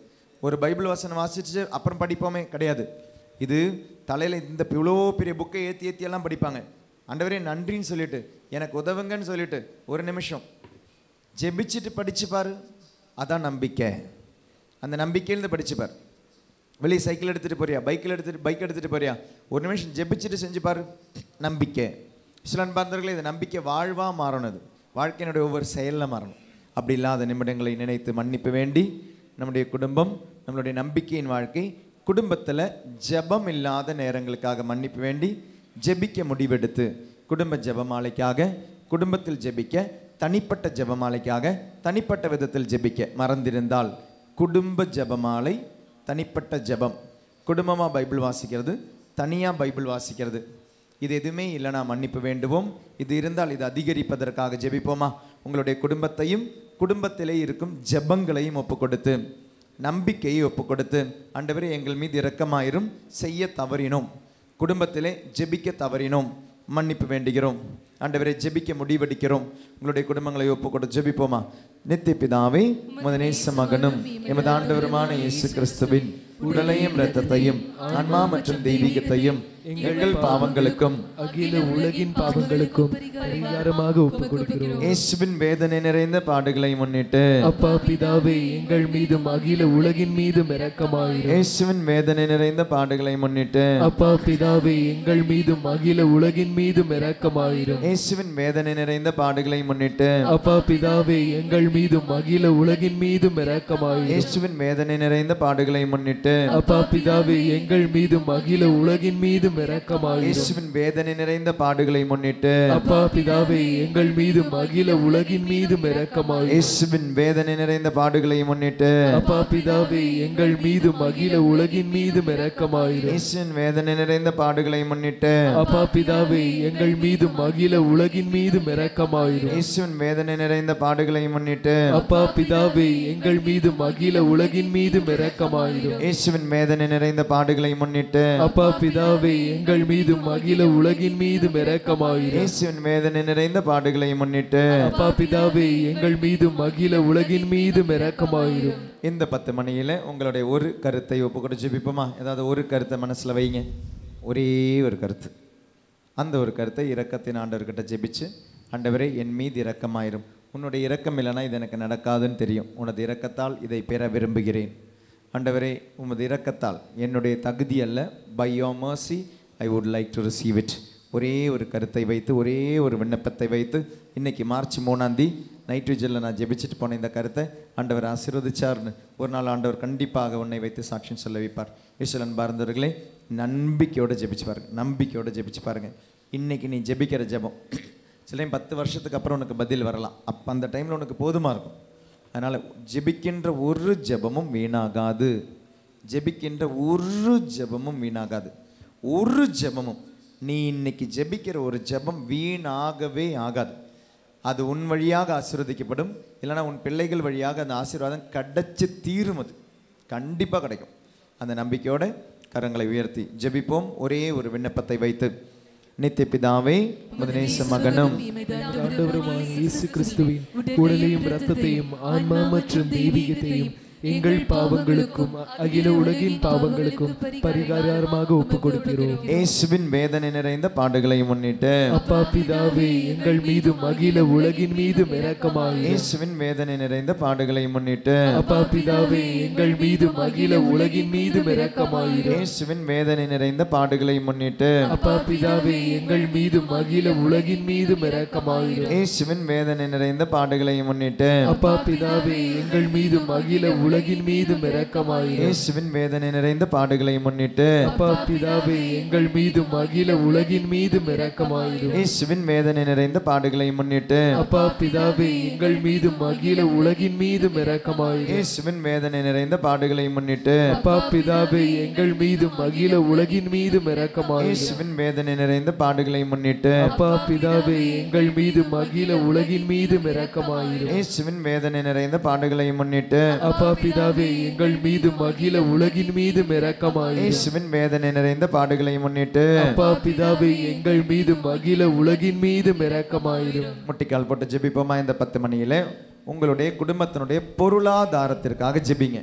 ஒரு பைபிள் வசனம் வாசிச்சு அப்புறம் படிப்போமே கிடையாது இது தலையில் இந்த இவ்வளோ பெரிய புக்கை ஏற்றி ஏற்றி எல்லாம் படிப்பாங்க ஆண்டவரே நன்றின்னு சொல்லிட்டு எனக்கு உதவுங்கன்னு சொல்லிட்டு ஒரு நிமிஷம் ஜெபிச்சுட்டு படிச்சு பாரு அதான் நம்பிக்கை அந்த நம்பிக்கையிலேருந்து படிச்சு பாரு வெளியே சைக்கிள் எடுத்துகிட்டு போறியா பைக்கில் எடுத்துட்டு பைக் எடுத்துகிட்டு போறியா ஒரு நிமிஷம் ஜெபிச்சுட்டு செஞ்சு பாரு நம்பிக்கை சில அன்பார்ந்தவர்களே இந்த நம்பிக்கை வாழ்வாக மாறணும் இது வாழ்க்கையினுடைய ஒவ்வொரு செயலில் மாறணும் அப்படி இல்லாத நிமிடங்களை நினைத்து மன்னிப்பு வேண்டி நம்முடைய குடும்பம் நம்மளுடைய நம்பிக்கையின் வாழ்க்கை குடும்பத்தில் ஜெபம் இல்லாத நேரங்களுக்காக மன்னிப்பு வேண்டி ஜெபிக்க முடிவெடுத்து குடும்ப ஜெபமாலைக்காக குடும்பத்தில் ஜெபிக்க தனிப்பட்ட ஜெபமாலைக்காக தனிப்பட்ட விதத்தில் ஜெபிக்க மறந்திருந்தால் குடும்ப ஜெபமாலை தனிப்பட்ட ஜெபம் குடும்பமாக பைபிள் வாசிக்கிறது தனியாக பைபிள் வாசிக்கிறது இது எதுவுமே இல்லைனா மன்னிப்பு வேண்டுவோம் இது இருந்தால் இது அதிகரிப்பதற்காக ஜெபிப்போமா உங்களுடைய குடும்பத்தையும் குடும்பத்திலே இருக்கும் ஜெபங்களையும் ஒப்பு கொடுத்து நம்பிக்கையை ஒப்பு கொடுத்து ஆண்டவரே எங்கள் மீது இரக்கமாயிரும் செய்ய தவறினோம் குடும்பத்திலே ஜெபிக்க தவறினோம் மன்னிப்பு வேண்டுகிறோம் ஆண்டவரை ஜெபிக்க முடிவெடுக்கிறோம் உங்களுடைய குடும்பங்களை ஒப்பு கொடுத்து ஜெபிப்போமா நித்திய பிதாவே முதனேச மகனும் எமது ஆண்டவருமான இயேசு கிறிஸ்துவின் உடலையும் இரத்தத்தையும் ஆன்மா மற்றும் தெய்வீகத்தையும் எங்கள் பாவங்களுக்கும் அகில உலகின் பாவங்களுக்கும் பரிகாரமாக ஒப்புக் கொடுக்கிறோம் இயேசுவின் வேதனை நிறைந்த பாடுகளை முன்னிட்டு அப்பா பிதாவே எங்கள் மீதும் அகில உலகின் மீதும் இரக்கமாயிரும் இயேசுவின் வேதனை நிறைந்த பாடுகளை முன்னிட்டு அப்பா பிதாவே எங்கள் மீதும் அகில உலகின் மீதும் இரக்கமாயிரும் இயேசுவின் வேதனை நிறைந்த பாடுகளை முன்னிட்டு அப்பா பிதாவே எங்கள் மீதும் அகில உலகின் மீதும் இரக்கமாயிரும் இயேசுவின் வேதனை நிறைந்த பாடுகளை முன்னிட்டு அப்பா பிதாவே எங்கள் மீதும் அகில உலகின் மீதும் இரக்கமாயிரும் இயேசுவின் வேதனை நிறைந்த பாடுகளை முன்னிட்டு அப்பா பிதாவே எங்கள் மீதும் அகில உலகின் மீதும் இரக்கமாயிரும் இயேசுவின் வேதனை நிறைந்த பாடுகளை முன்னிட்டு அப்பா பிதாவே எங்கள் மீதும் அகில உலகின் மீதும் இரக்கமாயிரும் இயேசுவின் வேதனை நிறைந்த பாடுகளை முன்னிட்டு அப்பா பிதாவே எங்கள் மீதும் அகில உலகின் மீதும் இரக்கமாயிரும் இயேசுவின் வேதனை நிறைந்த பாடுகளை முன்னிட்டு அப்பா பிதாவே எங்கள் மீதும் அகில உலகின் மீதும் இரக்கமாயிரும் இயேசுவின் வேதனை நிறைந்த பாடுகளை முன்னிட்டு அப்பா பிதாவே எங்கள் மீதும் அகில உலகின் மீதும் இரக்கமாயிரும் இயேசுவின் வேதனை நிறைந்த பாடுகளை முன்னிட்டு அப்பா பிதாவே எங்கள் மீதும் அகில உலகின் மீதும் இரக்கமாயிரும் இந்த பத்து மணியில உங்களுடைய ஒரு கருத்தை ஒப்பு கூட ஜெபிப்போமா ஏதாவது ஒரு கருத்தை மனசுல வைங்க ஒரே ஒரு கருத்து அந்த ஒரு கருத்தை இரக்கத்தின் ஆண்டவர்கிட்ட ஜெபிச்சு ஆண்டவரே என் மீது இரக்கமாயிரும் உன்னுடைய இரக்கம் இல்லைன்னா இது எனக்கு நடக்காதுன்னு தெரியும் உனது இரக்கத்தால் இதை பெற விரும்புகிறேன் ஆண்டவரே உமது இரக்கத்தால் என்னுடைய தகுதி அல்ல by your mercy I would like to receive it ஒரே ஒரு கருத்தை வைத்து ஒரே ஒரு விண்ணப்பத்தை வைத்து இன்னைக்கு மார்ச் மூணாந்தி நைட் விஜில் நான் ஜெபிச்சுட்டு போன இந்த கருத்தை ஆண்டவர் ஆசீர்வதிச்சார்னு ஒரு நாள் ஆண்டவர் கண்டிப்பாக உன்னை வைத்து சாட்சியம் சொல்ல வைப்பார் ஈஸ்வரன் பார்ந்தவர்களே நம்பிக்கையோடு ஜெபிச்சு பாருங்க நம்பிக்கையோடு ஜெபிச்சு பாருங்க இன்னைக்கு நீ ஜெபிக்கிற ஜெபம் சில time பத்து வருஷத்துக்கு அப்புறம் உனக்கு பதில் வரலாம் அப்போ அந்த டைமில் உனக்கு போதுமா இருக்கும் அதனால் ஜெபிக்கின்ற ஒரு ஜெபமும் வீணாகாது ஜெபிக்கின்ற ஒரு ஜெபமும் வீணாகாது ஒரு ஜெபமும் நீ இன்னைக்கு ஜெபிக்கிற ஒரு ஜெபம் வீணாகவே ஆகாது அது உன் வழியாக ஆசீர்வதிக்கப்படும் இல்லைன்னா உன் பிள்ளைகள் வழியாக அந்த ஆசீர்வாதம் கிடைச்சு தீரும் அது கண்டிப்பாக கிடைக்கும் அந்த நம்பிக்கையோட கரங்களை உயர்த்தி ஜெபிப்போம் ஒரே ஒரு விண்ணப்பத்தை வைத்து நித்திய பிதாவே முதனேச மகனும் ஆண்டவருமான இயேசு கிறிஸ்துவின் உடலையும் இரத்தத்தையும் ஆன்மா மற்றும் தெய்வீகத்தையும் எங்கள் பாவங்களுக்கும் அகில உலகின் பாவங்களுக்கும் பரிகாரமாக ஒப்புக் கொடுக்கிறோம் இயேசுவின் வேதனை நிறைந்த பாடுகளை முன்னிட்டு அப்பா பிதாவே எங்கள் மீதும் அகில உலகின் மீதும் இரக்கமாயிரும் இயேசுவின் வேதனை நிறைந்த பாடுகளை முன்னிட்டு அப்பா பிதாவே எங்கள் மீதும் அகில உலகின் மீதும் இரக்கமாயிரும் இயேசுவின் வேதனை நிறைந்த பாடுகளை முன்னிட்டு அப்பா பிதாவே எங்கள் மீதும் அகில உலகின் மீதும் இரக்கமாயிரும் இயேசுவின் வேதனை நிறைந்த பாடுகளை முன்னிட்டு அப்பா பிதாவே எங்கள் மீதும் அகில உலகின் மீதும் இரக்கமாயிரும் இயேசுவின் வேதனை நிறைந்த பாடுகளை முன்னிட்டு அப்பா பிதாவே எங்கள் மீதும் அகில உலகின் மீதும் இரக்கமாயிரும் இயேசுவின் வேதனை நிறைந்த பாடுகளை முன்னிட்டு அப்பா பிதாவே எங்கள் மீதும் அகில உலகின் மீதும் இரக்கமாயிரும் இயேசுவின் வேதனை நிறைந்த பாடுகளை முன்னிட்டு அப்பா பிதாவே எங்கள் மீதும் அகில உலகின் மீதும் இரக்கமாயிரும் இயேசுவின் வேதனை நிறைந்த பாடுகளை முன்னிட்டு அப்பா பிதாவே எங்கள் மீதும் அகில உலகின் மீதும் இரக்கமாயிரும் இயேசுவின் வேதனை நிறைந்த பாடுகளை முன்னிட்டு அப்பா பிதாவே எங்கள் மீதும் அகில உலகின் மீதும் இரக்கமாயிரும் இயேசுவின் வேதனை நிறைந்த பாடுகளை முன்னிட்டு அப்பா பிதாவே எங்கள் மீதும் அகில உலகின் மீதும் இரக்கமாயிரும் முட்டிக்கால் போட்டு ஜெபிப்போமா இந்த பத்து மணியில உங்களுடைய குடும்பத்தினுடைய பொருளாதாரத்திற்காக ஜெபிங்க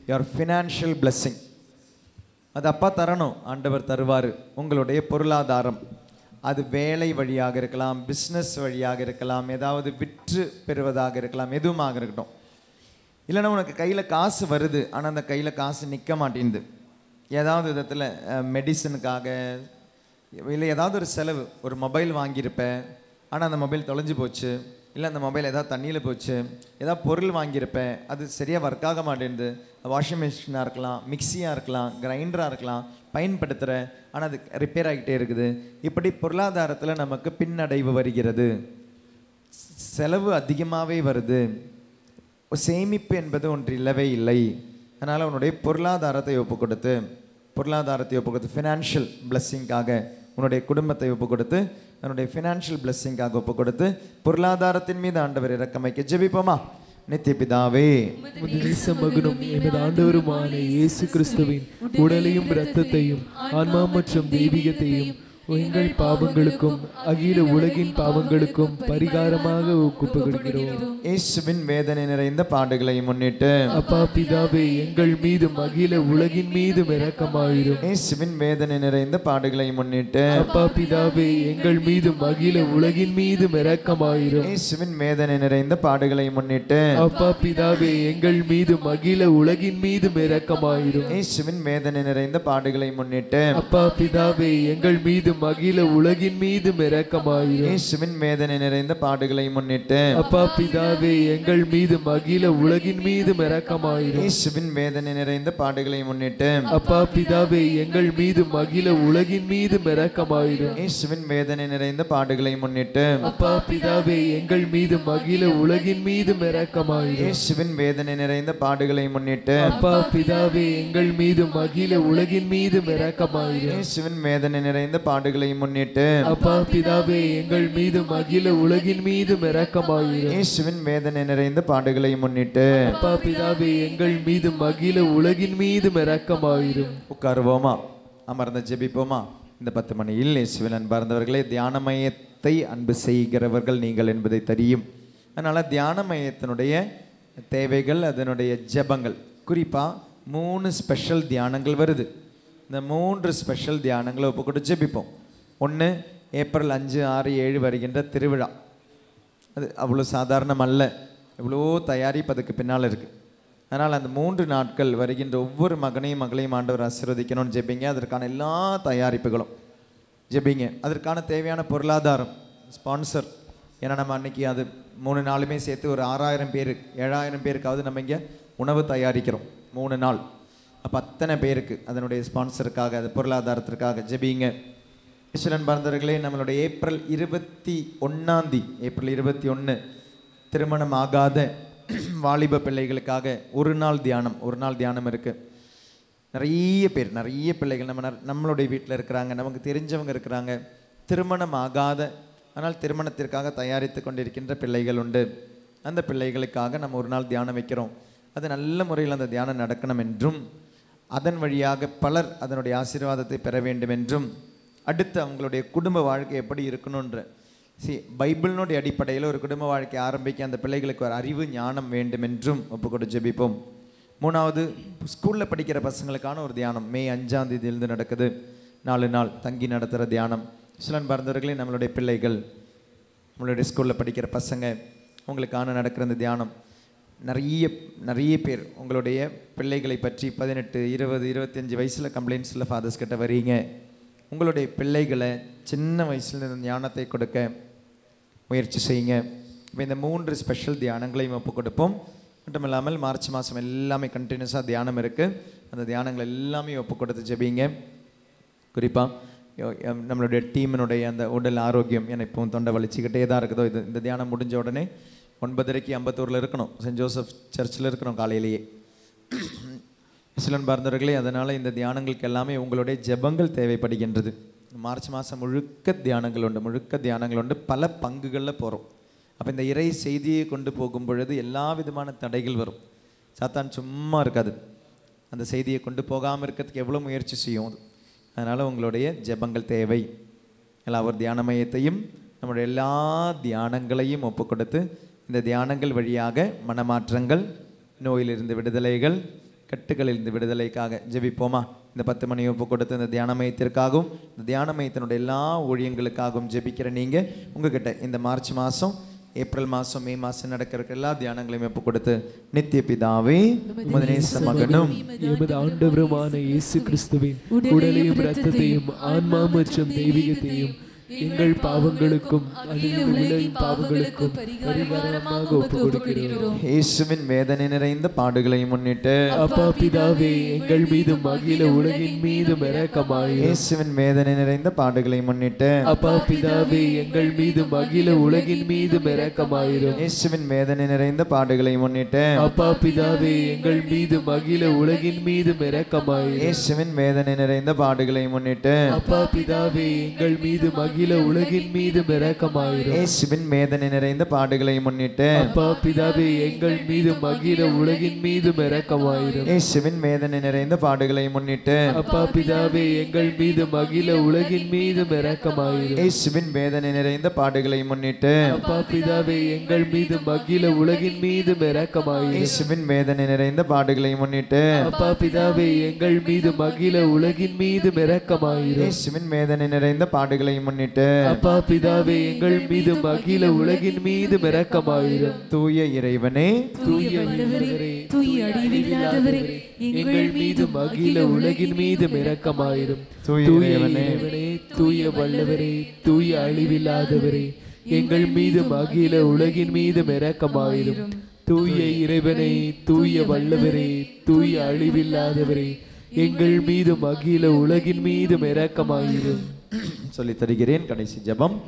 your ஃபினான்ஷியல் blessing அது அப்பா தரணும் ஆண்டவர் தருவார் உங்களுடைய பொருளாதாரம் அது வேலை வழியாக இருக்கலாம் பிஸ்னஸ் வழியாக இருக்கலாம் ஏதாவது விற்று பெறுவதாக இருக்கலாம் எதுவுமாக இருக்கட்டும் இல்லைன்னா உனக்கு கையில் காசு வருது ஆனால் அந்த கையில் காசு நிற்க மாட்டேங்குது ஏதாவது விதத்தில் மெடிசனுக்காக இல்லை ஏதாவது ஒரு செலவு ஒரு மொபைல் வாங்கியிருப்பேன் ஆனால் அந்த மொபைல் தொலைஞ்சு போச்சு இல்லை அந்த மொபைல் ஏதாவது தண்ணியில் போச்சு ஏதாவது பொருள் வாங்கியிருப்பேன் அது சரியாக ஒர்க் ஆக மாட்டேங்குது வாஷிங் மிஷினாக இருக்கலாம் மிக்சியாக இருக்கலாம் கிரைண்டராக இருக்கலாம் பயன்படுத்துகிற ஆனால் அது ரிப்பேர் ஆகிட்டே இருக்குது இப்படி பொருளாதாரத்தில் நமக்கு பின்னடைவு வருகிறது செலவு அதிகமாகவே வருது சேமிப்பு என்பது ஒன்று இல்லவே இல்லை அதனால் உன்னுடைய பொருளாதாரத்தை ஒப்பு கொடுத்து பொருளாதாரத்தை ஒப்பு கொடுத்து ஃபினான்ஷியல் பிளஸ்ஸிங்காக உன்னுடைய குடும்பத்தை ஒப்பு கொடுத்து உன்னுடைய ஃபினான்ஷியல் பிளஸ்ஸிங்காக ஒப்பு கொடுத்து பொருளாதாரத்தின் மீது ஆண்டவர் இறக்கமைக்க ஜெபிப்போமா நித்திய பிதாவே உமது நேச மகனும் எமது ஆண்டவருமான இயேசு கிறிஸ்துவின் உடலையும் இரத்தத்தையும் ஆன்மா மற்றும் தெய்வீகத்தையும் எங்கள் பாவங்களுக்கும் அகில உலகின் பாவங்களுக்கும் பரிகாரமாக ஒப்புக்கொடுக்கிறோம் இயேசுவின் வேதனை நிறைந்த பாடுகளை முன்னிட்டு அப்பா பிதாவே எங்கள் மீதும் அகில உலகின் மீதும் இரக்கமாயிரும் இயேசுவின் வேதனை நிறைந்த பாடுகளை முன்னிட்டு அப்பா பிதாவே எங்கள் மீதும் அகில உலகின் மீதும் இரக்கமாயிரும் இயேசுவின் வேதனை நிறைந்த பாடுகளை முன்னிட்டு அப்பா பிதாவே எங்கள் மீதும் அகில உலகின் மீதும் இரக்கமாயிரும் இயேசுவின் வேதனை நிறைந்த பாடுகளை முன்னிட்டு அப்பா பிதாவே எங்கள் மீதும் அகில உலகின் மீதும் இரக்கமாயிரும் இயேசுவின் வேதனை நிறைந்த பாடுகளை முன்னிட்டு அப்பா பிதாவே எங்கள் மீதும் அகில உலகின் மீதும் இரக்கமாயிரும் இயேசுவின் வேதனை நிறைந்த பாடுகளை முன்னிட்டு அப்பா பிதாவே எங்கள் மீதும் அகில உலகின் மீதும் இரக்கமாயிரும் இயேசுவின் வேதனை நிறைந்த பாடுகளை முன்னிட்டு அப்பா பிதாவே எங்கள் மீதும் அகில உலகின் மீதும் இரக்கமாயிரும் இயேசுவின் வேதனை நிறைந்த பாடுகளை முன்னிட்டு அப்பா பிதாவே எங்கள் மீதும் அகில உலகின் மீதும் இரக்கமாயிரும் இயேசுவின் வேதனை நிறைந்த பாடுகளை முன்னிட்டு அப்பா பிதாவே எங்கள் மீதும் அகில உலகின் மீதும் இரக்கமாயிரும் இயேசுவின் வேதனை நிறைந்த பாடுகளை முன்னிட்டு அப்பா பிதாவே எங்கள் மீதும் அகில உலகின் மீதும் இரக்கமாயிரும் உட்காருவோமா அமர்ந்து ஜெபிப்போமா இந்த பத்து மணியில் இயேசுவில் அன்பார்ந்தவர்களே தியான மையத்தை அன்பு செய்கிறவர்கள் நீங்கள் என்பதை தெரியும் அதனால் தியான மையத்தினுடைய தேவைகள் அதனுடைய ஜெபங்கள் குறிப்பாக மூணு ஸ்பெஷல் தியானங்கள் வருது இந்த மூன்று ஸ்பெஷல் தியானங்களை ஒப்பு கொடுத்து ஜெபிப்போம் ஒன்று ஏப்ரல் அஞ்சு ஆறு ஏழு வருகின்ற திருவிழா அது அவ்வளோ சாதாரணம் அல்ல எவ்வளோ தயாரிப்பு அதுக்கு பின்னால் இருக்குது அதனால் அந்த மூன்று நாட்கள் வருகின்ற ஒவ்வொரு மகனையும் மகளையும் ஆண்டவர் ஆசீர்வதிக்கணும்னு ஜெபிங்க அதற்கான எல்லா தயாரிப்புகளும் ஜெபிங்க அதற்கான தேவையான பொருளாதாரம் ஸ்பான்சர் ஏன்னா நம்ம அன்னைக்கு அது மூணு நாளுமே சேர்த்து ஒரு ஆறாயிரம் பேர் ஏழாயிரம் பேருக்காவது நம்ம இங்கே உணவு தயாரிக்கிறோம் மூணு நாள் அப்போ அத்தனை பேருக்கு அதனுடைய ஸ்பான்சருக்காக அது பொருளாதாரத்திற்காக ஜெபிங்க ஈஸ்வரன் பார்ந்தவர்களே நம்மளுடைய ஏப்ரல் இருபத்தி ஒன்றாந்தி ஏப்ரல் இருபத்தி ஒன்று திருமணம் ஆகாத வாலிப பிள்ளைகளுக்காக ஒரு நாள் தியானம் ஒரு நாள் தியானம் இருக்குது நிறைய பேர் நிறைய பிள்ளைகள் நம்ம நர்- நம்மளுடைய வீட்டில் இருக்கிறாங்க நமக்கு தெரிஞ்சவங்க இருக்கிறாங்க திருமணம் ஆகாத ஆனால் திருமணத்திற்காக தயாரித்து கொண்டிருக்கின்ற பிள்ளைகள் உண்டு அந்த பிள்ளைகளுக்காக நம்ம ஒரு நாள் தியானம் வைக்கிறோம் அது நல்ல முறையில் அந்த தியானம் நடக்கணும் என்றும் அதன் வழியாக பலர் அதனுடைய ஆசீர்வாதத்தை பெற வேண்டும் என்றும் அடுத்து அவங்களுடைய குடும்ப வாழ்க்கை எப்படி இருக்கணுன்ற சி பைபிளினுடைய அடிப்படையில் ஒரு குடும்ப வாழ்க்கை ஆரம்பிக்க அந்த பிள்ளைகளுக்கு ஒரு அறிவு ஞானம் வேண்டும் என்றும் ஒப்பு கொடுத்து ஜெபிப்போம் மூணாவது ஸ்கூலில் படிக்கிற பசங்களுக்கான ஒரு தியானம் மே அஞ்சாம் தேதியிலிருந்து நடக்குது நாலு நாள் தங்கி நடத்துகிற தியானம் சிலன் பார்ந்தவர்களே நம்மளுடைய பிள்ளைகள் நம்மளுடைய ஸ்கூலில் படிக்கிற பசங்க உங்களுக்கான நடக்கிற இந்த தியானம் நிறைய நிறைய பேர் உங்களுடைய பிள்ளைகளை பற்றி பதினெட்டு இருபது இருபத்தஞ்சி வயசில் கம்ப்ளைண்ட்ஸில் ஃபாதர்ஸ் கிட்ட வரீங்க உங்களுடைய பிள்ளைகளை சின்ன வயசில் இந்த ஞானத்தை கொடுக்க முயற்சி செய்யுங்க இப்போ இந்த மூன்று ஸ்பெஷல் தியானங்களையும் ஒப்பு கொடுப்போம் மட்டும் இல்லாமல் மார்ச் மாதம் எல்லாமே கண்டினியூஸாக தியானம் இருக்குது அந்த தியானங்கள் எல்லாமே ஒப்பு கொடுத்து ஜெபிங்க குறிப்பாக நம்மளுடைய டீமினுடைய அந்த உடல் ஆரோக்கியம் ஏன்னா இப்போவும் தொண்டை வலிச்சுக்கிட்டே தான் இருக்குதோ இது இந்த தியானம் முடிஞ்ச உடனே ஒன்பதரைக்கு அம்பத்தூரில் இருக்கணும் சென்ட் ஜோசப் சர்ச்சில் இருக்கணும் காலையிலேயே இஸ்லான் பார்ந்தவர்களே அதனால் இந்த தியானங்களுக்கு எல்லாமே உங்களுடைய ஜெபங்கள் தேவைப்படுகின்றது மார்ச் மாதம் முழுக்க தியானங்கள் உண்டு முழுக்க தியானங்கள் உண்டு பல பங்குகளில் போகிறோம் அப்போ இந்த இறை செய்தியை கொண்டு போகும் பொழுது எல்லா விதமான தடைகள் வரும் சாத்தான் சும்மா இருக்காது அந்த செய்தியை கொண்டு போகாமல் இருக்கிறதுக்கு எவ்வளோ முயற்சி செய்யும் அது அதனால் உங்களுடைய ஜெபங்கள் தேவை எல்லா ஒரு தியான மையத்தையும் நம்முடைய எல்லா தியானங்களையும் ஒப்பு கொடுத்து இந்த தியானங்கள் வழியாக மனமாற்றங்கள் நோயிலிருந்து விடுதலைகள் கட்டுகளிலிருந்து விடுதலைக்காக ஜெபிப்போமா இந்த பத்து மணி ஒப்பு கொடுத்த இந்த தியான மையத்திற்காகவும் இந்த தியான மையத்தினுடைய எல்லா ஊழியங்களுக்காகவும் ஜெபிக்கிற நீங்கள் உங்ககிட்ட இந்த மார்ச் மாதம் ஏப்ரல் மாதம் மே மாதம் நடக்கிற எல்லா தியானங்களையும் ஒப்பு கொடுத்து நித்திய பிதாவே உமது நேச மகனும் எமது ஆண்டவருமான இயேசு கிறிஸ்துவின் உடலையும் இரத்தத்தையும் ஆன்மா மற்றும் தெய்வீகத்தையும் எங்கள் பாவங்களுக்கும் அழிவு உலகின் பாவங்களுக்கும் பரிகாரமாக ஒப்பு கொடுக்கிறோம் இயேசுவின் வேதனை நிறைந்த பாடுகளை முன்னிட்டு அப்பா பிதாவே எங்கள் மீது மகிழ உலகின் மீது இரக்கமாயிரும் இயேசுவின் வேதனை நிறைந்த பாடுகளை முன்னிட்டு அப்பா பிதாவே எங்கள் மீது மகிழ உலகின் மீது இரக்கமாயிரும் இயேசுவின் வேதனை நிறைந்த பாடுகளை முன்னிட்டு அப்பா பிதாவே எங்கள் மீது மகிழ உலகின் மீது இரக்கமாயிரும் இயேசுவின் வேதனை நிறைந்த பாடுகளை முன்னிட்டு அப்பா பிதாவே எங்கள் மீது மகிழ உலகின் மீது இரக்கமாயிரும் இயேசுவின் வேதனை நிறைந்த பாடுகளை முன்னிட்டு அப்பா பிதாவே எங்கள் மீது மகிழ உலகின் மீது இரக்கமாயிரும் இயேசுவின் வேதனை நிறைந்த பாடுகளை முன்னிட்டு அப்பா பிதாவே எங்கள் மீது மகிழ உலகின் மீது இரக்கமாயிரும் இயேசுவின் வேதனை நிறைந்த பாடுகளை முன்னிட்டு அப்பா பிதாவே எங்கள் மீது மகிழ உலகின் மீது இரக்கமாயிரும் இயேசுவின் வேதனை நிறைந்த பாடுகளை முன்னிட்டு அப்பா பிதாவே எங்கள் மீது மகிழ உலகின் மீது இரக்கமாயிரும் இயேசுவின் வேதனை நிறைந்த பாடுகளை முன்னிட்டு அப்பா பிதாவே எங்கள் மீது மகிழ உலகின் மீது இரக்கமாயிரும் தூய இறைவனே தூய இறைவனே, தூய அடிவில்லாதவரே எங்கள் மீது மகிழ உலகின் மீது இரக்கமாயிரும் தூய தூய இறைவனே, இறைவனே தூய வல்லவரே தூய அழிவில்லாதவரே எங்கள் மீது மகிழ உலகின் மீது இரக்கமாயிரும் தூய இறைவனே தூய வல்லவரே தூய அழிவில்லாதவரே எங்கள் மீது மகிழ உலகின் மீது இரக்கமாயிரும் சொல்லித் தருகிறேன் கடைசி ஜெபம்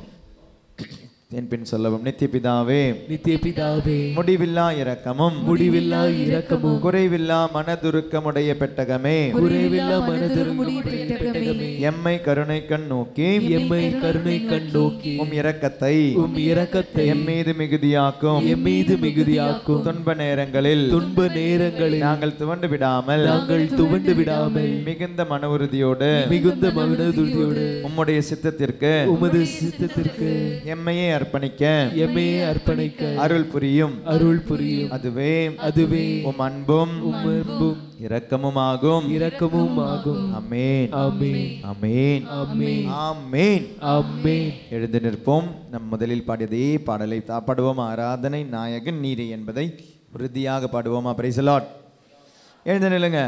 என் பின் சொல்லவும் நித்திய பிதாவே நித்திய பிதாவே முடிவில்லா இரக்கமும் முடிவில்லா இரக்கமும் குறைவில்லா மனதுருக்கமுடைய பெட்டகமே குறைவில்லா மனதிற்குடைய பெட்டகமே எம்மை கருணை கண் நோக்கி எம்மை கருணை கண் நோக்கி உம் இரக்கத்தை உம் இரக்கத்தை எம் மீது மிகுதியாக்கும் எம் மீது மிகுதியாக்கும் துன்ப நேரங்களில் துன்ப நேரங்களில் நாங்கள் துவண்டு விடாமல் நாங்கள் துவண்டு விடாமல் மிகுந்த மன உறுதியோடு மிகுந்த மனதுறுதியோடு உம்முடைய சித்தத்திற்கு உமது சித்தத்திற்கு எம்மையே அர்ப்பணிக்க எம்மையே அர்ப்பணிக்க அருள் புரியும் அருள் புரியும் அதுவே அதுவே உம் அன்பும் உம் அன்பும் இரக்கமுமாகும் இரக்கமும் ஆகும் அமேன் ஆமென் அமேன் ஆமென் ஆமேன் ஆமென் எழுந்து நிற்போம் நம் முதலில் பாடியதே பாடலை தா- பாடுவோம் ஆராதனை நாயகன் நீரே என்பதை உறுதியாக பாடுவோமா பிரைசலாட் எழுந்து நில்லுங்க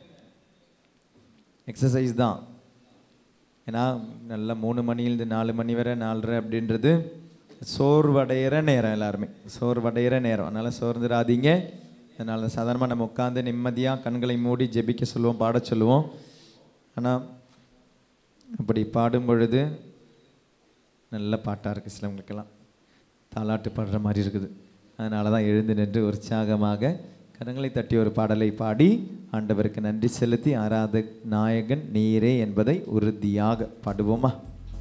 எக்ஸசைஸ் தான் ஏன்னா நல்ல மூணு மணியிலிருந்து நாலு மணி வரை நாலரை அப்படின்றது சோர்வடைகிற நேரம் எல்லாருமே சோர்வடைகிற நேரம் அதனால் சோர்ந்துடாதீங்க அதனால் சாதாரணமாக நம்ம உட்காந்து நிம்மதியாக கண்களை மூடி ஜெபிக்க சொல்லுவோம் பாடச் சொல்லுவோம் ஆனால் அப்படி பாடும் பொழுது நல்ல பாட்டாக இருக்குது சிலவங்களுக்கெல்லாம் தாலாட்டு பாடுற மாதிரி இருக்குது அதனால தான் எழுந்து நின்று உற்சாகமாக கரங்களை தட்டி ஒரு பாடலை பாடி ஆண்டவருக்கு நன்றி செலுத்தி ஆராத நாயகன் நீரே என்பதை உறுதியாக பாடுவோமா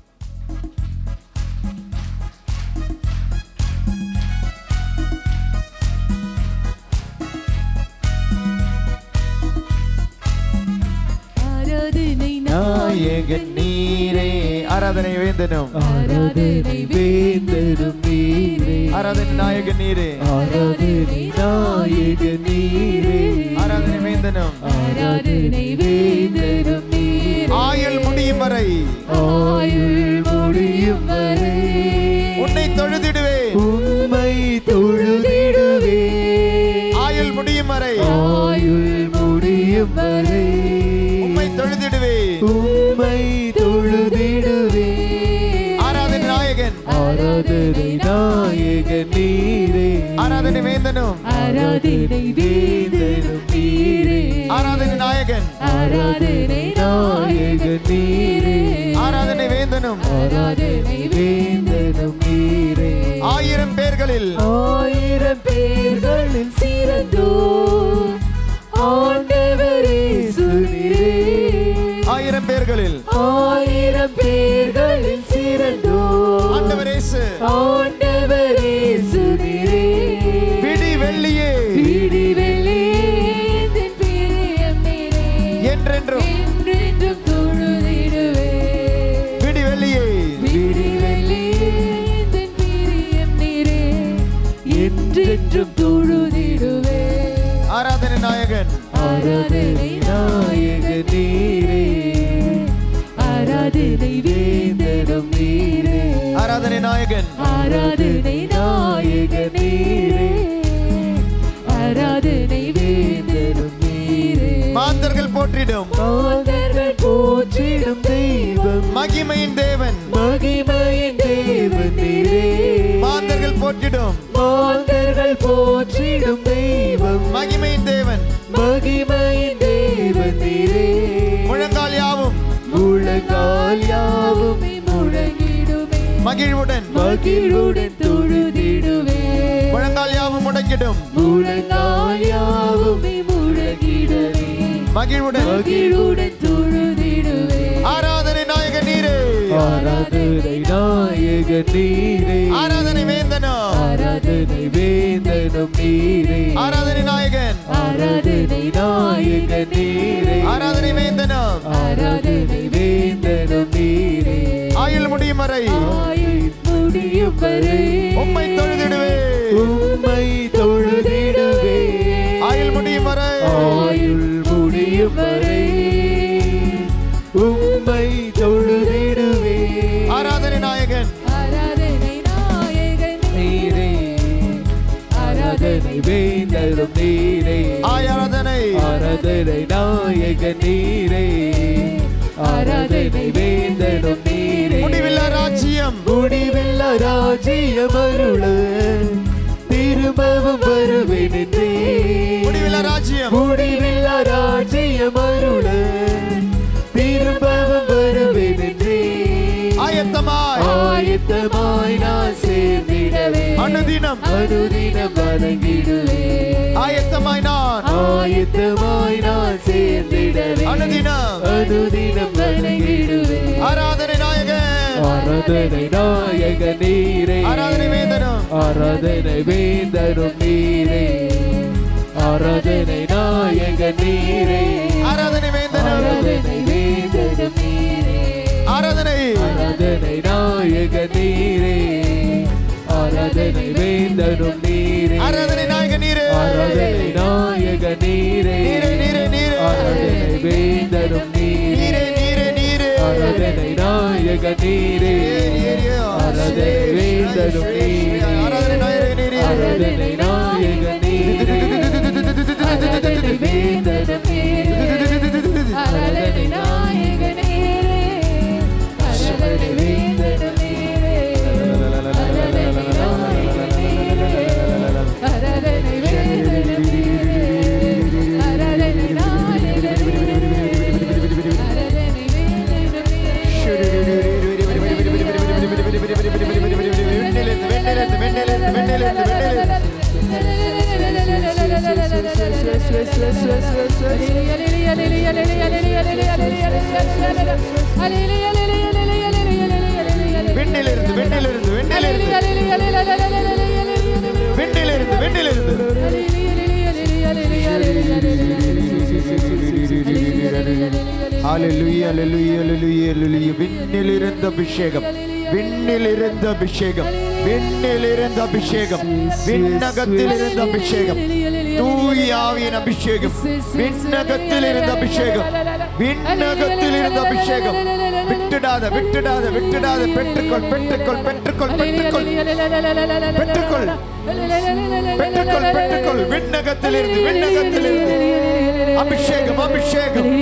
ஆராதனை நாயகன் நீரே ஆராதனை வேந்தனும் ஆராதனை வேந்தரும் நீரே ஆராதனை நாயகன் நீரே ஆராதனை நாயக நீரே ஆராதனை வேந்தனும் ஆராதனை வேந்தரும் நீரே ஆயுள் முடியும் வரை ஆயுள் முடியும் வரை உன்னை தொழுதிடுவேன் உம்மை தொழுதிடுவே ஆயுள் முடியும் வரை ஆயுள் முடியும் வரை உம்மை தொழுதிடுவேன் உம்மை தொழுதிடுவே ஆராதனை நாயகன் ஆராதனை நாயக நீரே ஆராதனை வேந்தனும் ஆராதனை வேந்தரும் நீரே ஆராதனை நாயகன் ஆராதனை நாயக நீரே ஆராதனை வேந்தனும் ஆராதனை வேந்தரும் நீரே ஆயிரம் பேர்களில் ஆயிரம் பேர்களில் சிறந்தோர் ஆண்டவரே சுனிரே ஆயிரம் பேர்களில் ஆயிரம் பேர்களில் சிறந்தோர் ஆண்டவரேசு ஆண்டவரே சுனிரே பிடி வெள்ளியே விடி வெள்ளேந்தின் பிரியம் நீரே என்றென்றும் என்றென்றும் தொழுதிடுவே பிடி வெள்ளியே விடி வெள்ளேந்தின் பிரியம் நீரே என்றென்றும் தொழுதிடுவே ஆராதனை நாயகன் ஆராதனை ஆராதனை நாயக நீரே ஆராதனை வேந்தனும் நீரே ஆராதனை நாயகன் ஆராதனை நாயக நீரே ஆராதனை வேந்தனும் நீரே மாந்தர்கள் போற்றிடும் மாந்தர்கள் போற்றிடும் தெய்வம் மகிமையின் தேவன் மகிமையின் தேவன் நீரே மாந்தர்கள் போற்றிடும் மாந்தர்கள் போற்றிடும் தெய்வம் மகிமையின் தேவன் மகிமையின் தேவன் நீரே முழங்கால் யாவும் முழங்கால் யாவும் முழங்கிடுமே மகிழ்வுடன் மகிழுடன் தொழுதிடுவே முழங்கால் யாவும் முடங்கிடும் முழங்கால் யாவும் முழங்கிடவே மகிழ்வுடன் மகிழுடன் தொழுதிடுவே ஆராதனை நாயக நீரே ஆராதனை நாயக நீரே ஆராதனை வேந்தனோ ஆராதனை வேந்தனும் நீரே ஆராதனை நாயகன் ஆராதனை நாயக நீரே ஆராதனை வேந்தனோ ஆராதனை வேந்தனும் நீரே ஆயுள் முடியும் வரை ஆயுள் முடியும் வரை உம்மை தொழுதிடுவே உம்மை தொழுதிடுவே ஆயுள் முடியும் வரை ஆயுள் முடியும் வரை உம்மை தொழுதிடுவே ஆராதனை நாயகன் ஆராதனை நாயகன் நீரே ஆராதனை வேந்தரும் நீரே ஆராதனை ஆராதனை நாயக நீரே ஆராதனை வேந்தனும் நீரே முடிவில்லா ராஜ்யம் முடிவில்ல ராஜ்யம் அருள திரும்பவும் வருவேன் என்றே முடிவில்லா ராஜ்யம் முடிவில்ல ராஜ்யம் அருள திரும்பவும் வருவேன் என்றே ஆயத்தமாய் ஆயத்தமாய் நான் சேர்ந்திடவே அனுதினம் அனுதினம் வணங்கிடுவே ஆயத்தமாய் நான் ஆயத்தமாய் நான் சேர்ந்திடவே அனுதினம் அனுதினம் வணங்கிடுவே ஆராதனை நாயகன் ஆராதனை நாயக நீரே ஆராதனை வேந்தனும் ஆராதனை வேந்தரும் நீரே ஆராதனை நாயக நீரே ஆராதனை வேந்தனும் ஆராதனை வேந்தரும் நீரே ஆராதனை ஆராதனை நாயக நீரே ஆராதனை வேந்தரும் நீரே ஆராதனை நாயக நீரே ஆராதனை நாயக நீரே நீரே நீரே நீரே ஆராதனை வேந்தரும் நீரே நீரே நீரே நீரே ஆராதனை நாயக நீரே ஆராதனை வேந்தரும் நீரே ஆராதனை நாயக நீரே ஆராதனை நாயக நீரே ஆராதனை வேந்தரும் நீரே ஆராதனை நாயகனே ஆராதனை வேந்தனமே ஆராதனை நாயகனே ஆராதனை வேந்தனமே ஆராதனை நாயகனே ஆராதனை விண்ணிலிருந்து விண்ணிலிருந்து விண்ணிலிருந்து விண்ணிலிருந்து விண்ணிலிருந்து ஹalleluya ஹalleluya ஹalleluya ஹalleluya விண்ணிலிருந்து அபிஷேகம் விண்ணிலிருந்து அபிஷேகம் விண்ணிலிருந்து அபிஷேகம் விண்ணகத்திலிருந்து அபிஷேகம் தூய ஆவியின் அபிஷேகம் விண்ணகத்திலிருந்து அபிஷேகம் விண்ணகத்திலிருந்து அபிஷேகம் விட்டுடாத விட்டுடாத விட்டுடாத பெற்றுக்கொள் பெற்றுக்கொள் பெற்றுக்கொள் பெற்றுக்கொள் பெற்றுக்கொள் பெற்றுக்கொள் பெற்றுக்கொள் விண்ணகத்திலிருந்து விண்ணகத்திலிருந்து அபிஷேகம் அபிஷேகம்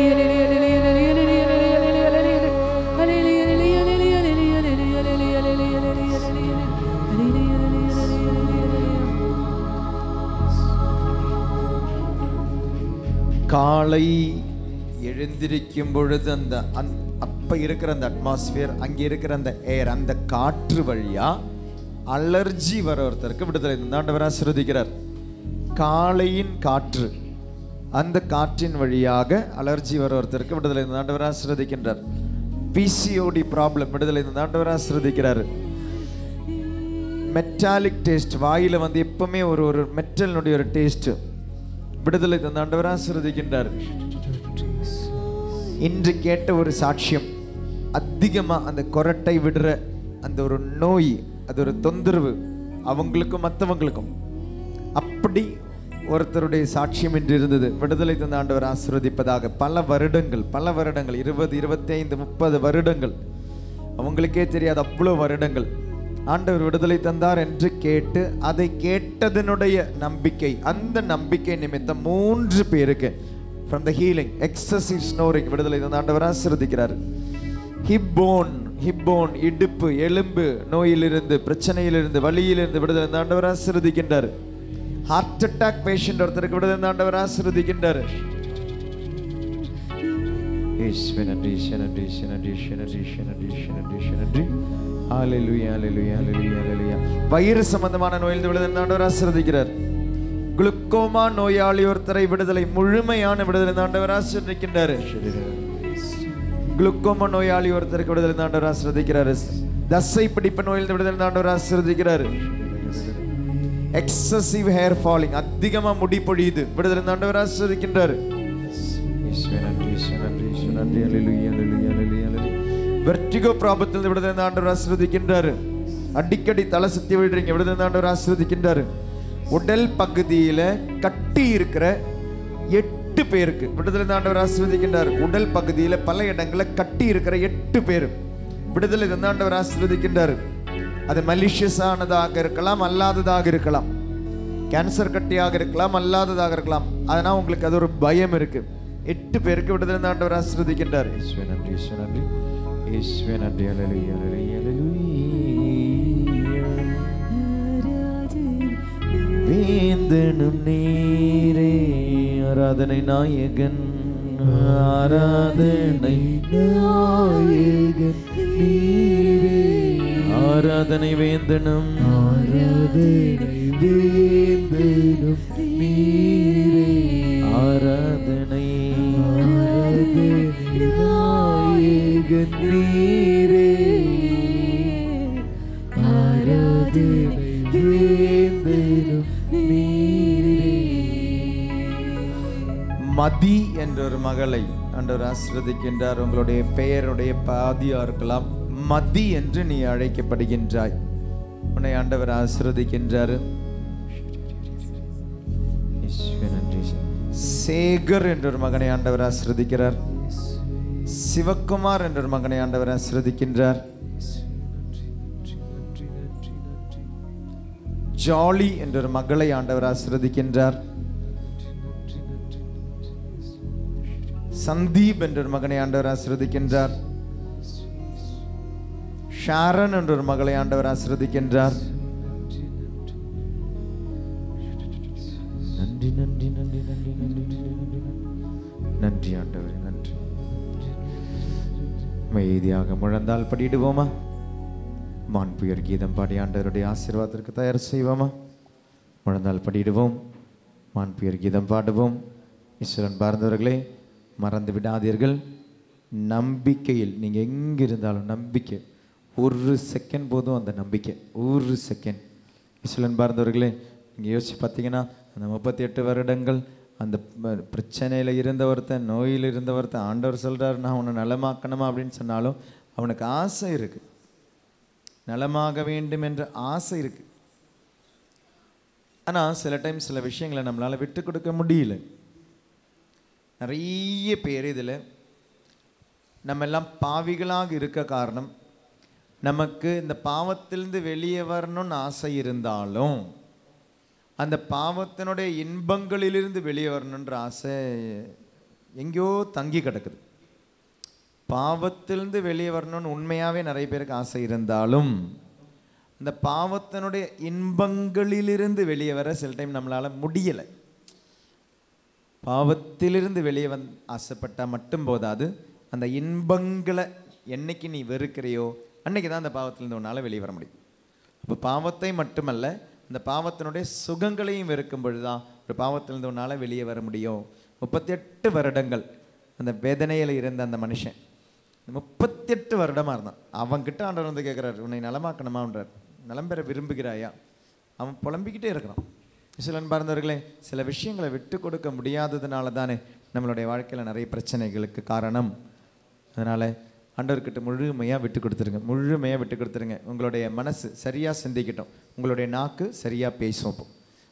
காலை எழுந்திருக்கும் பொழுது அந்த அந் அப்ப இருக்கிற அந்த அட்மாஸ்பியர் அங்கே இருக்கிற அந்த ஏர் அந்த காற்று வழியா அலர்ஜி வர ஒருத்தருக்கு விடுதலை இந்த ஆண்டவர் ஆசீர்வதிக்கிறார் காலையின் காற்று அந்த காற்றின் வழியாக அலர்ஜி வர ஒருத்தருக்கு விடுதலை இந்த ஆண்டவர் ஆசீர்வதிக்கின்றார் பிசிஓடி ப்ராப்ளம் விடுதலை இந்த ஆண்டவர் ஆசீர்வதிக்கிறார் மெட்டாலிக் டேஸ்ட் வாயில வந்து எப்பவுமே ஒரு ஒரு மெட்டலினுடைய ஒரு டேஸ்ட் விடுதலை தந்த ஆண்டவர் ஆசீர்வதிக்கின்றார் இன்று கேட்ட ஒரு சாட்சியம் அதிகமா அந்த கொரட்டை விடுற அந்த ஒரு நோய் அது ஒரு தொந்தரவு அவங்களுக்கும் மற்றவங்களுக்கும் அப்படி ஒருத்தருடைய சாட்சியம் என்று இருந்தது விடுதலை தந்த ஆண்டவர் ஆசீர்வதிப்பதாக பல வருடங்கள் பல வருடங்கள் இருபது இருபத்தி ஐந்து முப்பது வருடங்கள் அவங்களுக்கே தெரியாது அவ்வளோ வருடங்கள் ஆண்டவர் விடுதலை தந்தார் என்று கேட்டு அதை கேட்டதனுடைய நம்பிக்கை அந்த நம்பிக்கை நிமித்தம் மூன்று பேருக்கு from the healing excessive snoring விடுதலை தந்த ஆண்டவர் ஆசீர்வதிக்கிறார் ஹிப்போன் ஹிப்போன் இடுப்பு எலும்பு நோயிலிருந்து பிரச்சனையிலிருந்து வலியிலிருந்து விடுதலை தந்த ஆண்டவர் ஆசீர்வதிக்கின்றார் ஹார்ட் அட்டாக் பேஷண்ட் ஒருத்தருக்கு விடுதலை தந்த ஆண்டவர் ஆசீர்வதிக்கின்றார் യേശുവേ നന്ദി ഈശോ നന്ദി ഈശോ നന്ദി ഈശോ നന്ദി ഈശോ നന്ദി ഈശോ നന്ദി ഈശോ നന്ദി ஹalleluya ஹalleluya ஹalleluya ஹalleluya வயிறு சம்பந்தமான நோயிலிருந்து விடுதலை ஆண்டவர் ஆசீர்வதிக்கிறார் குளுக்கோமா நோயாளி ஒருத்தரை விடுதலை முழுமையான விடுதலை ஆண்டவர் ஆசீர்வதிக்கின்றார் குளுக்கோமா நோயாளி ஒருத்தருக்கு விடுதலை ஆண்டவர் ஆசீர்வதிக்கிறார் தசை பிடிப்பு நோயிலிருந்து விடுதலை ஆண்டவர் ஆசீர்வதிக்கிறார் எக்ஸசிவ் ஹேர் ஃபாலிங் அதிகமா முடி பொழியுது விடுதலை ஆண்டவர் ஆசீர்வதிக்கின்றார் യേശുവേ നന്ദി, യേശുവേ നന്ദി, യേശുവേ നന്ദി. Hallelujah, hallelujah, hallelujah, hallelujah. Vertigo ப்ராபத்தில் விடுதலை இந்த ஆண்டவர் ஆசீர்வதிக்கின்றாரு அடிக்கடி தலை சுத்தி விடுறீங்க விடுதலை இந்த ஆண்டவர் ஆசீர்வதிக்கின்றாரு உடல் பகுதியில கட்டி இருக்கிற எட்டு பேருக்கு விடுதலை இந்த ஆண்டவர் ஆசீர்வதிக்கின்றார் உடல் பகுதியில பல இடங்கள்ல கட்டி இருக்கிற எட்டு பேர் விடுதலை இந்த ஆண்டவர் ஆசீர்வதிக்கின்றார் அது மலிஷியஸ் ஆனதாக இருக்கலாம் அல்லாததாக இருக்கலாம் கேன்சர் கட்டியாக இருக்கலாம் அல்லாததாக இருக்கலாம் அதனால் உங்களுக்கு அது ஒரு பயம் இருக்கு எட்டு பேருக்கு விடுதலை இந்த ஆண்டவர் ஆசீர்வதிக்கின்றார் ஈஸ்வர நன்றி ஈஸ்வர நன்றி ஈஸ்வர நன்றி ஹalleluya, ஹalleluya, ஹalleluya. வேந்தனும் நீரே ஆராதனை நாயகன் ஆராதனை நாயகன் நீரே ஆராதனை வேந்தனும் ஆராதனை வேந்தனும் நீரே ஆராதனை ஆராதனை நாயகன் நீரே ஆராதனை வேந்தனும் நீரே மதி என்ற ஒரு மகளை ஆண்டவர் ஆசீர்வதிக்கின்றார் உங்களுடைய பெயருடைய பாதியா இருக்கலாம் மதி என்று நீ அழைக்கப்படுகின்றாய் உன்னை ஆண்டவர் ஆசீர்வதிக்கின்றார் ஈஸ்வரன் நன்றி. சேகர் என்ற ஒரு மகனை ஆண்டவர் ஆசீர்வதிக்கிறார் சிவக்குமார் என்ற ஒரு மகனை ஆண்டவர் ஆசீர்வதிக்கின்றார் ஜாலி என்ற ஒரு மகளை ஆண்டவர் ஆசீர்வதிக்கின்றார் சந்தீப் என்ற ஒரு மகனை ஆண்டவர் ஆசீர்வதிக்கின்றார் ஷாரன் என்ற ஒரு மகளை ஆண்டவர் ஆசீர்வதிக்கின்றார் நன்றி நன்றி நன்றி நன்றி நன்றி நன்றி நன்றி நன்றி ஆண்டவரே நன்றி அமைதியாக முழந்தால் படிடுவோமா மான் புயர் கீதம் பாடி ஆண்டவருடைய ஆசீர்வாதத்திற்கு தயார் செய்வோமா முழந்தால் படிடுவோம் மான் புயர் கீதம் பாடுவோம் ஈஸ்வரன் பார்ந்தவர்களே மறந்து விடாதீர்கள் நம்பிக்கையில் நீங்கள் எங்கே இருந்தாலும் நம்பிக்கை ஒரு செகண்ட் போதும் அந்த நம்பிக்கை ஒரு செகண்ட் ஈஸ்வரன் பார்ந்தவர்களே நீங்கள் யோசிச்சு பார்த்தீங்கன்னா அந்த முப்பத்தி எட்டு வருடங்கள் அந்த ப- பிரச்சனையில இருந்த ஒருத்தன் நோயில் இருந்த ஒருத்தன் ஆண்டவர் சொல்றாரு நான் உன்னை நலமாக்கணுமா அப்படின்னு சொன்னாலும் அவனுக்கு ஆசை இருக்கு நலமாக வேண்டும் என்ற ஆசை இருக்கு ஆனா சில டைம் சில விஷயங்களை நம்மளால விட்டு கொடுக்க முடியல நிறைய பேர் இதுல நம்ம எல்லாம் பாவிகளாக இருக்க காரணம் நமக்கு இந்த பாவத்திலிருந்து வெளியே வரணும்னு ஆசை இருந்தாலும் அந்த பாவத்தினுடைய இன்பங்களிலிருந்து வெளியே வரணுன்ற ஆசை எங்கேயோ தங்கி கிடக்குது பாவத்திலிருந்து வெளியே வரணும்னு உண்மையாகவே நிறைய பேருக்கு ஆசை இருந்தாலும் அந்த பாவத்தினுடைய இன்பங்களிலிருந்து வெளியே வர சில டைம் நம்மளால முடியலை பாவத்திலிருந்து வெளியே வந் ஆசைப்பட்டால் மட்டும் போதாது அந்த இன்பங்களை என்னைக்கு நீ வெறுக்கிறையோ அன்னைக்கு தான் அந்த பாவத்திலிருந்து உன்னால் வெளியே வர முடியும் அப்போ பாவத்தை மட்டுமல்ல அந்த பாவத்தினுடைய சுகங்களையும் வெறுக்கும் பொழுதுதான் ஒரு பாவத்திலிருந்து உன்னால் வெளியே வர முடியும் முப்பத்தெட்டு வருடங்கள் அந்த வேதனையில் இருந்த அந்த மனுஷன் முப்பத்தெட்டு வருடமாக இருந்தான் அவன்கிட்ட ஆண்டவர் வந்து கேட்குறாரு உன்னை நலமாக்கணுமான்றார் நலம் பெற விரும்புகிறாயா அவன் புலம்பிக்கிட்டே இருக்கிறான் சில அன்பார்ந்தவர்களே சில விஷயங்களை விட்டு கொடுக்க முடியாததுனால தானே நம்மளுடைய வாழ்க்கையில் நிறைய பிரச்சனைகளுக்கு காரணம் அதனால் ஆண்டவர்கிட்ட முழுமையாக விட்டு கொடுத்துருங்க முழுமையாக விட்டு கொடுத்துருங்க உங்களுடைய மனசு சரியாக சிந்திக்கட்டும் உங்களுடைய நாக்கு சரியாக பேசும் இப்போ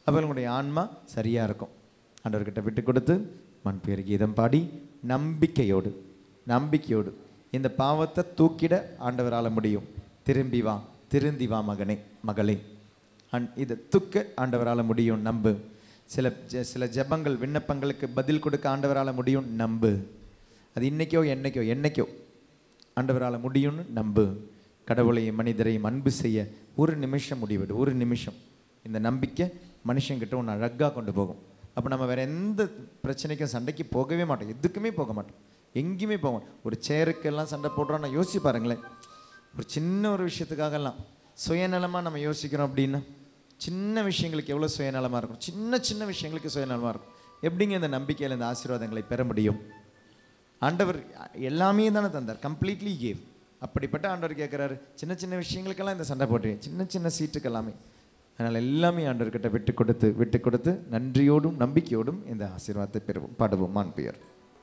அப்போ உங்களுடைய ஆன்மா சரியாக இருக்கும் ஆண்டவர்கிட்ட விட்டு கொடுத்து மண் பேர் கீதம் பாடி நம்பிக்கையோடு நம்பிக்கையோடு இந்த பாவத்தை தூக்கிட ஆண்டவரால் முடியும் திரும்பி வா திருந்தி வா மகனே மகளே அன் இதை துக்க ஆண்டவரால் முடியும் நம்பு சில ஜெ- சில ஜெபங்கள் விண்ணப்பங்களுக்கு பதில் கொடுக்க ஆண்டவரால் முடியும் நம்பு அது இன்னைக்கோ என்னைக்கோ என்னைக்கோ ஆண்டவரால் முடியும்னு நம்பு கடவுளையும் மனிதரையும் அன்பு செய்ய ஒரு நிமிஷம் முடிவிடு ஒரு நிமிஷம் இந்த நம்பிக்கை மனுஷங்கிட்ட ஒன்று அழகாக கொண்டு போகும் அப்போ நம்ம வேற எந்த பிரச்சனைக்கும் சண்டைக்கு போகவே மாட்டோம் எதுக்குமே போக மாட்டோம் எங்கேயுமே போக மாட்டோம் ஒரு சேருக்கெல்லாம் சண்டை போடுறோம்னா யோசிச்சு பாருங்களேன் ஒரு சின்ன ஒரு விஷயத்துக்காகலாம் சுயநலமாக நம்ம யோசிக்கிறோம் அப்படின்னா சின்ன விஷயங்களுக்கு எவ்வளோ சுயநலமாக இருக்கும் சின்ன சின்ன விஷயங்களுக்கு சுயநலமாக இருக்கும் எப்படிங்க இந்த நம்பிக்கையில் இந்த ஆசீர்வாதங்களை பெற முடியும் ஆண்டவர் எல்லாமே தானே தந்தார் கம்ப்ளீட்லி கேவ் அப்படிப்பட்ட ஆண்டவர் கேட்குறாரு சின்ன சின்ன விஷயங்களுக்கெல்லாம் இந்த சண்டை போட்டுருங்க சின்ன சின்ன சீட்டுக்கு எல்லாமே அதனால் எல்லாமே ஆண்டவர்கிட்ட விட்டு கொடுத்து விட்டு கொடுத்து நன்றியோடும் நம்பிக்கையோடும் இந்த ஆசீர்வாதத்தை பெறுவோம் பாடுவோம் மான் பெயர்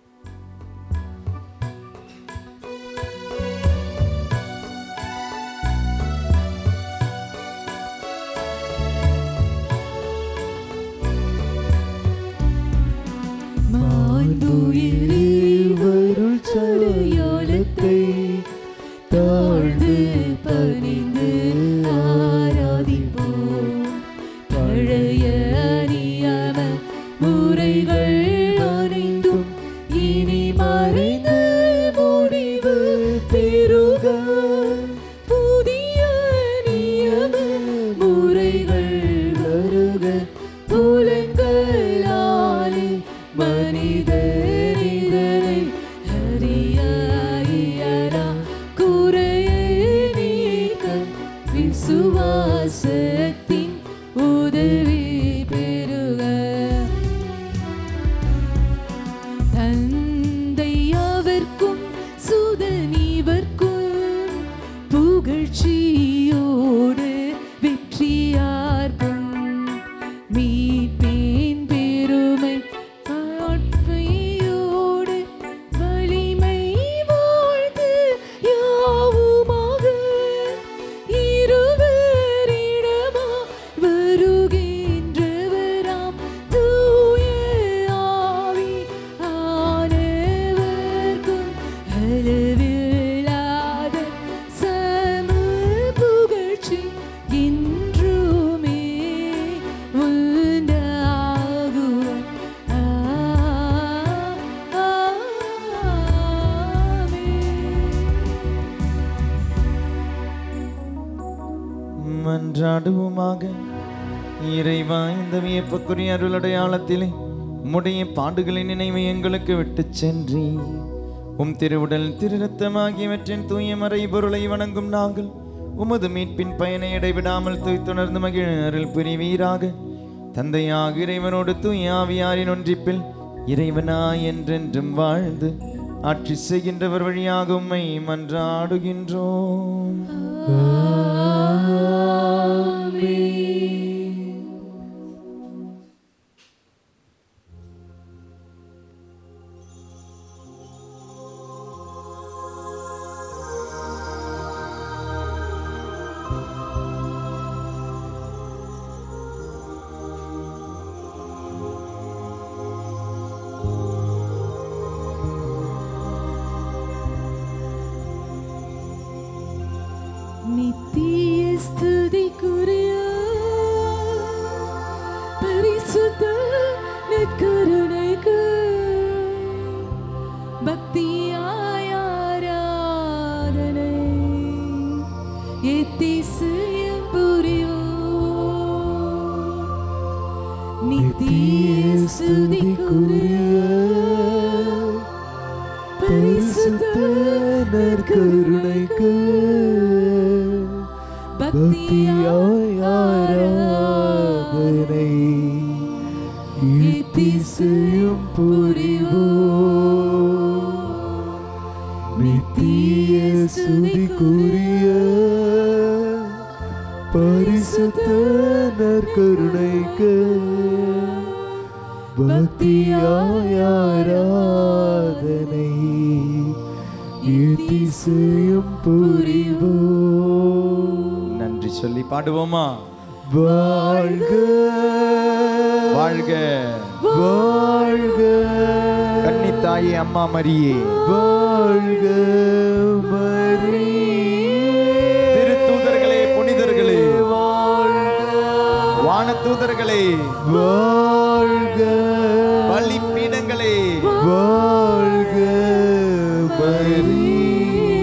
மாண்புயிரேவருள் சடையாளத்தை தாழ்ந்து பணிந்து ஆராதிப்போம் பழைய நியம முறைகள் அனைத்தும் இனி மறைந்து முடிவு பெறுக புதிய நியம முறைகள் வருக புலன்களாலே மனிதர் இதனை அறிய இயலா குறையை நீக்க விசுவாசத்தின் உதவி பெறுக தந்தை அவர்க்கும் சுதனிவர்க்கும் புகழ்ச்சியோடு வெற்றியார்க்கும் மீட்பேன் பெருமை ஆட்மையோடு வலிமை வாழ்த்து யாவுமாக இருவரிடமா வருகின்றவராம் தூய ஆவி ஆனவர்க்கும் அளவில்லாத சம புகழ்ச்சி என்றுமே உண்டாகுக ஆ ஆமென் மன்றாடுவோமாக இறைவா இந்த வியப்புக்குரிய அருளடையாளத்திலே உம்முடைய பாடுகளின் நினைவை எங்களுக்கு விட்டுச் சென்றி உம் திருவுடல் திருரத்தம் ஆகியவற்றின் தூய மறை பொருளை வணங்கும் நாங்கள் உமது மீட்பின் பயனை இடைவிடாமல் துய்த்துணர்ந்து மகிழ அருள் புரிவீராக தந்தையாக இறைவனோடு தூய ஆவியாரின் ஒன்றிப்பில் இறைவனாய் என்றென்றும் வாழ்ந்து ஆட்சி செய்கின்றவர் வழியாக உம்மை மன்றாடுகின்றோம் நித்திய ஸ்துதிக்குரிய பரிசுத்த நற்கருணைக்கு பக்தியாய் ஆராதனை எத்திசையம் புரிவோம் நித்திய ஸ்துதிக்குரிய பரிசுத்த நற்கருணைக்கு பக்தியாய் ஆராதனை இத்திசையும் புரிவோம் நித்திய ஸ்துதிக்குரிய பரிசுத்த நற்கருணைக்கு பக்தியாய் ஆராதனை இத்திசையும் புரிவோம் நன்றி சொல்லி பாடுவோமா வாழ்க வாழ்க வாழ்க கன்னித்தாயே அம்மா மரியே வாழ்க மரியே திருத்தூதர்களே புனிதர்களே வானதூதர்களே வாழ்க பலி பீடங்களே வாழ்க மரியே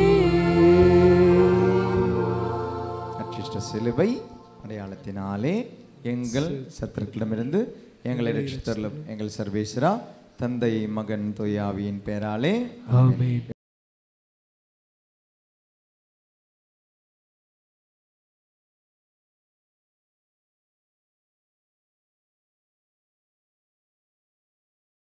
அச்சிஷ்ட சிலுவை அடையாளத்தினாலே எங்கள் சத்துருக்களிடமிருந்து எங்களை ரட்சித்தருளும் எங்கள் சர்வேஸ்வரா தந்தை மகன் தொய்யாவியின் பேராலே ஆமென்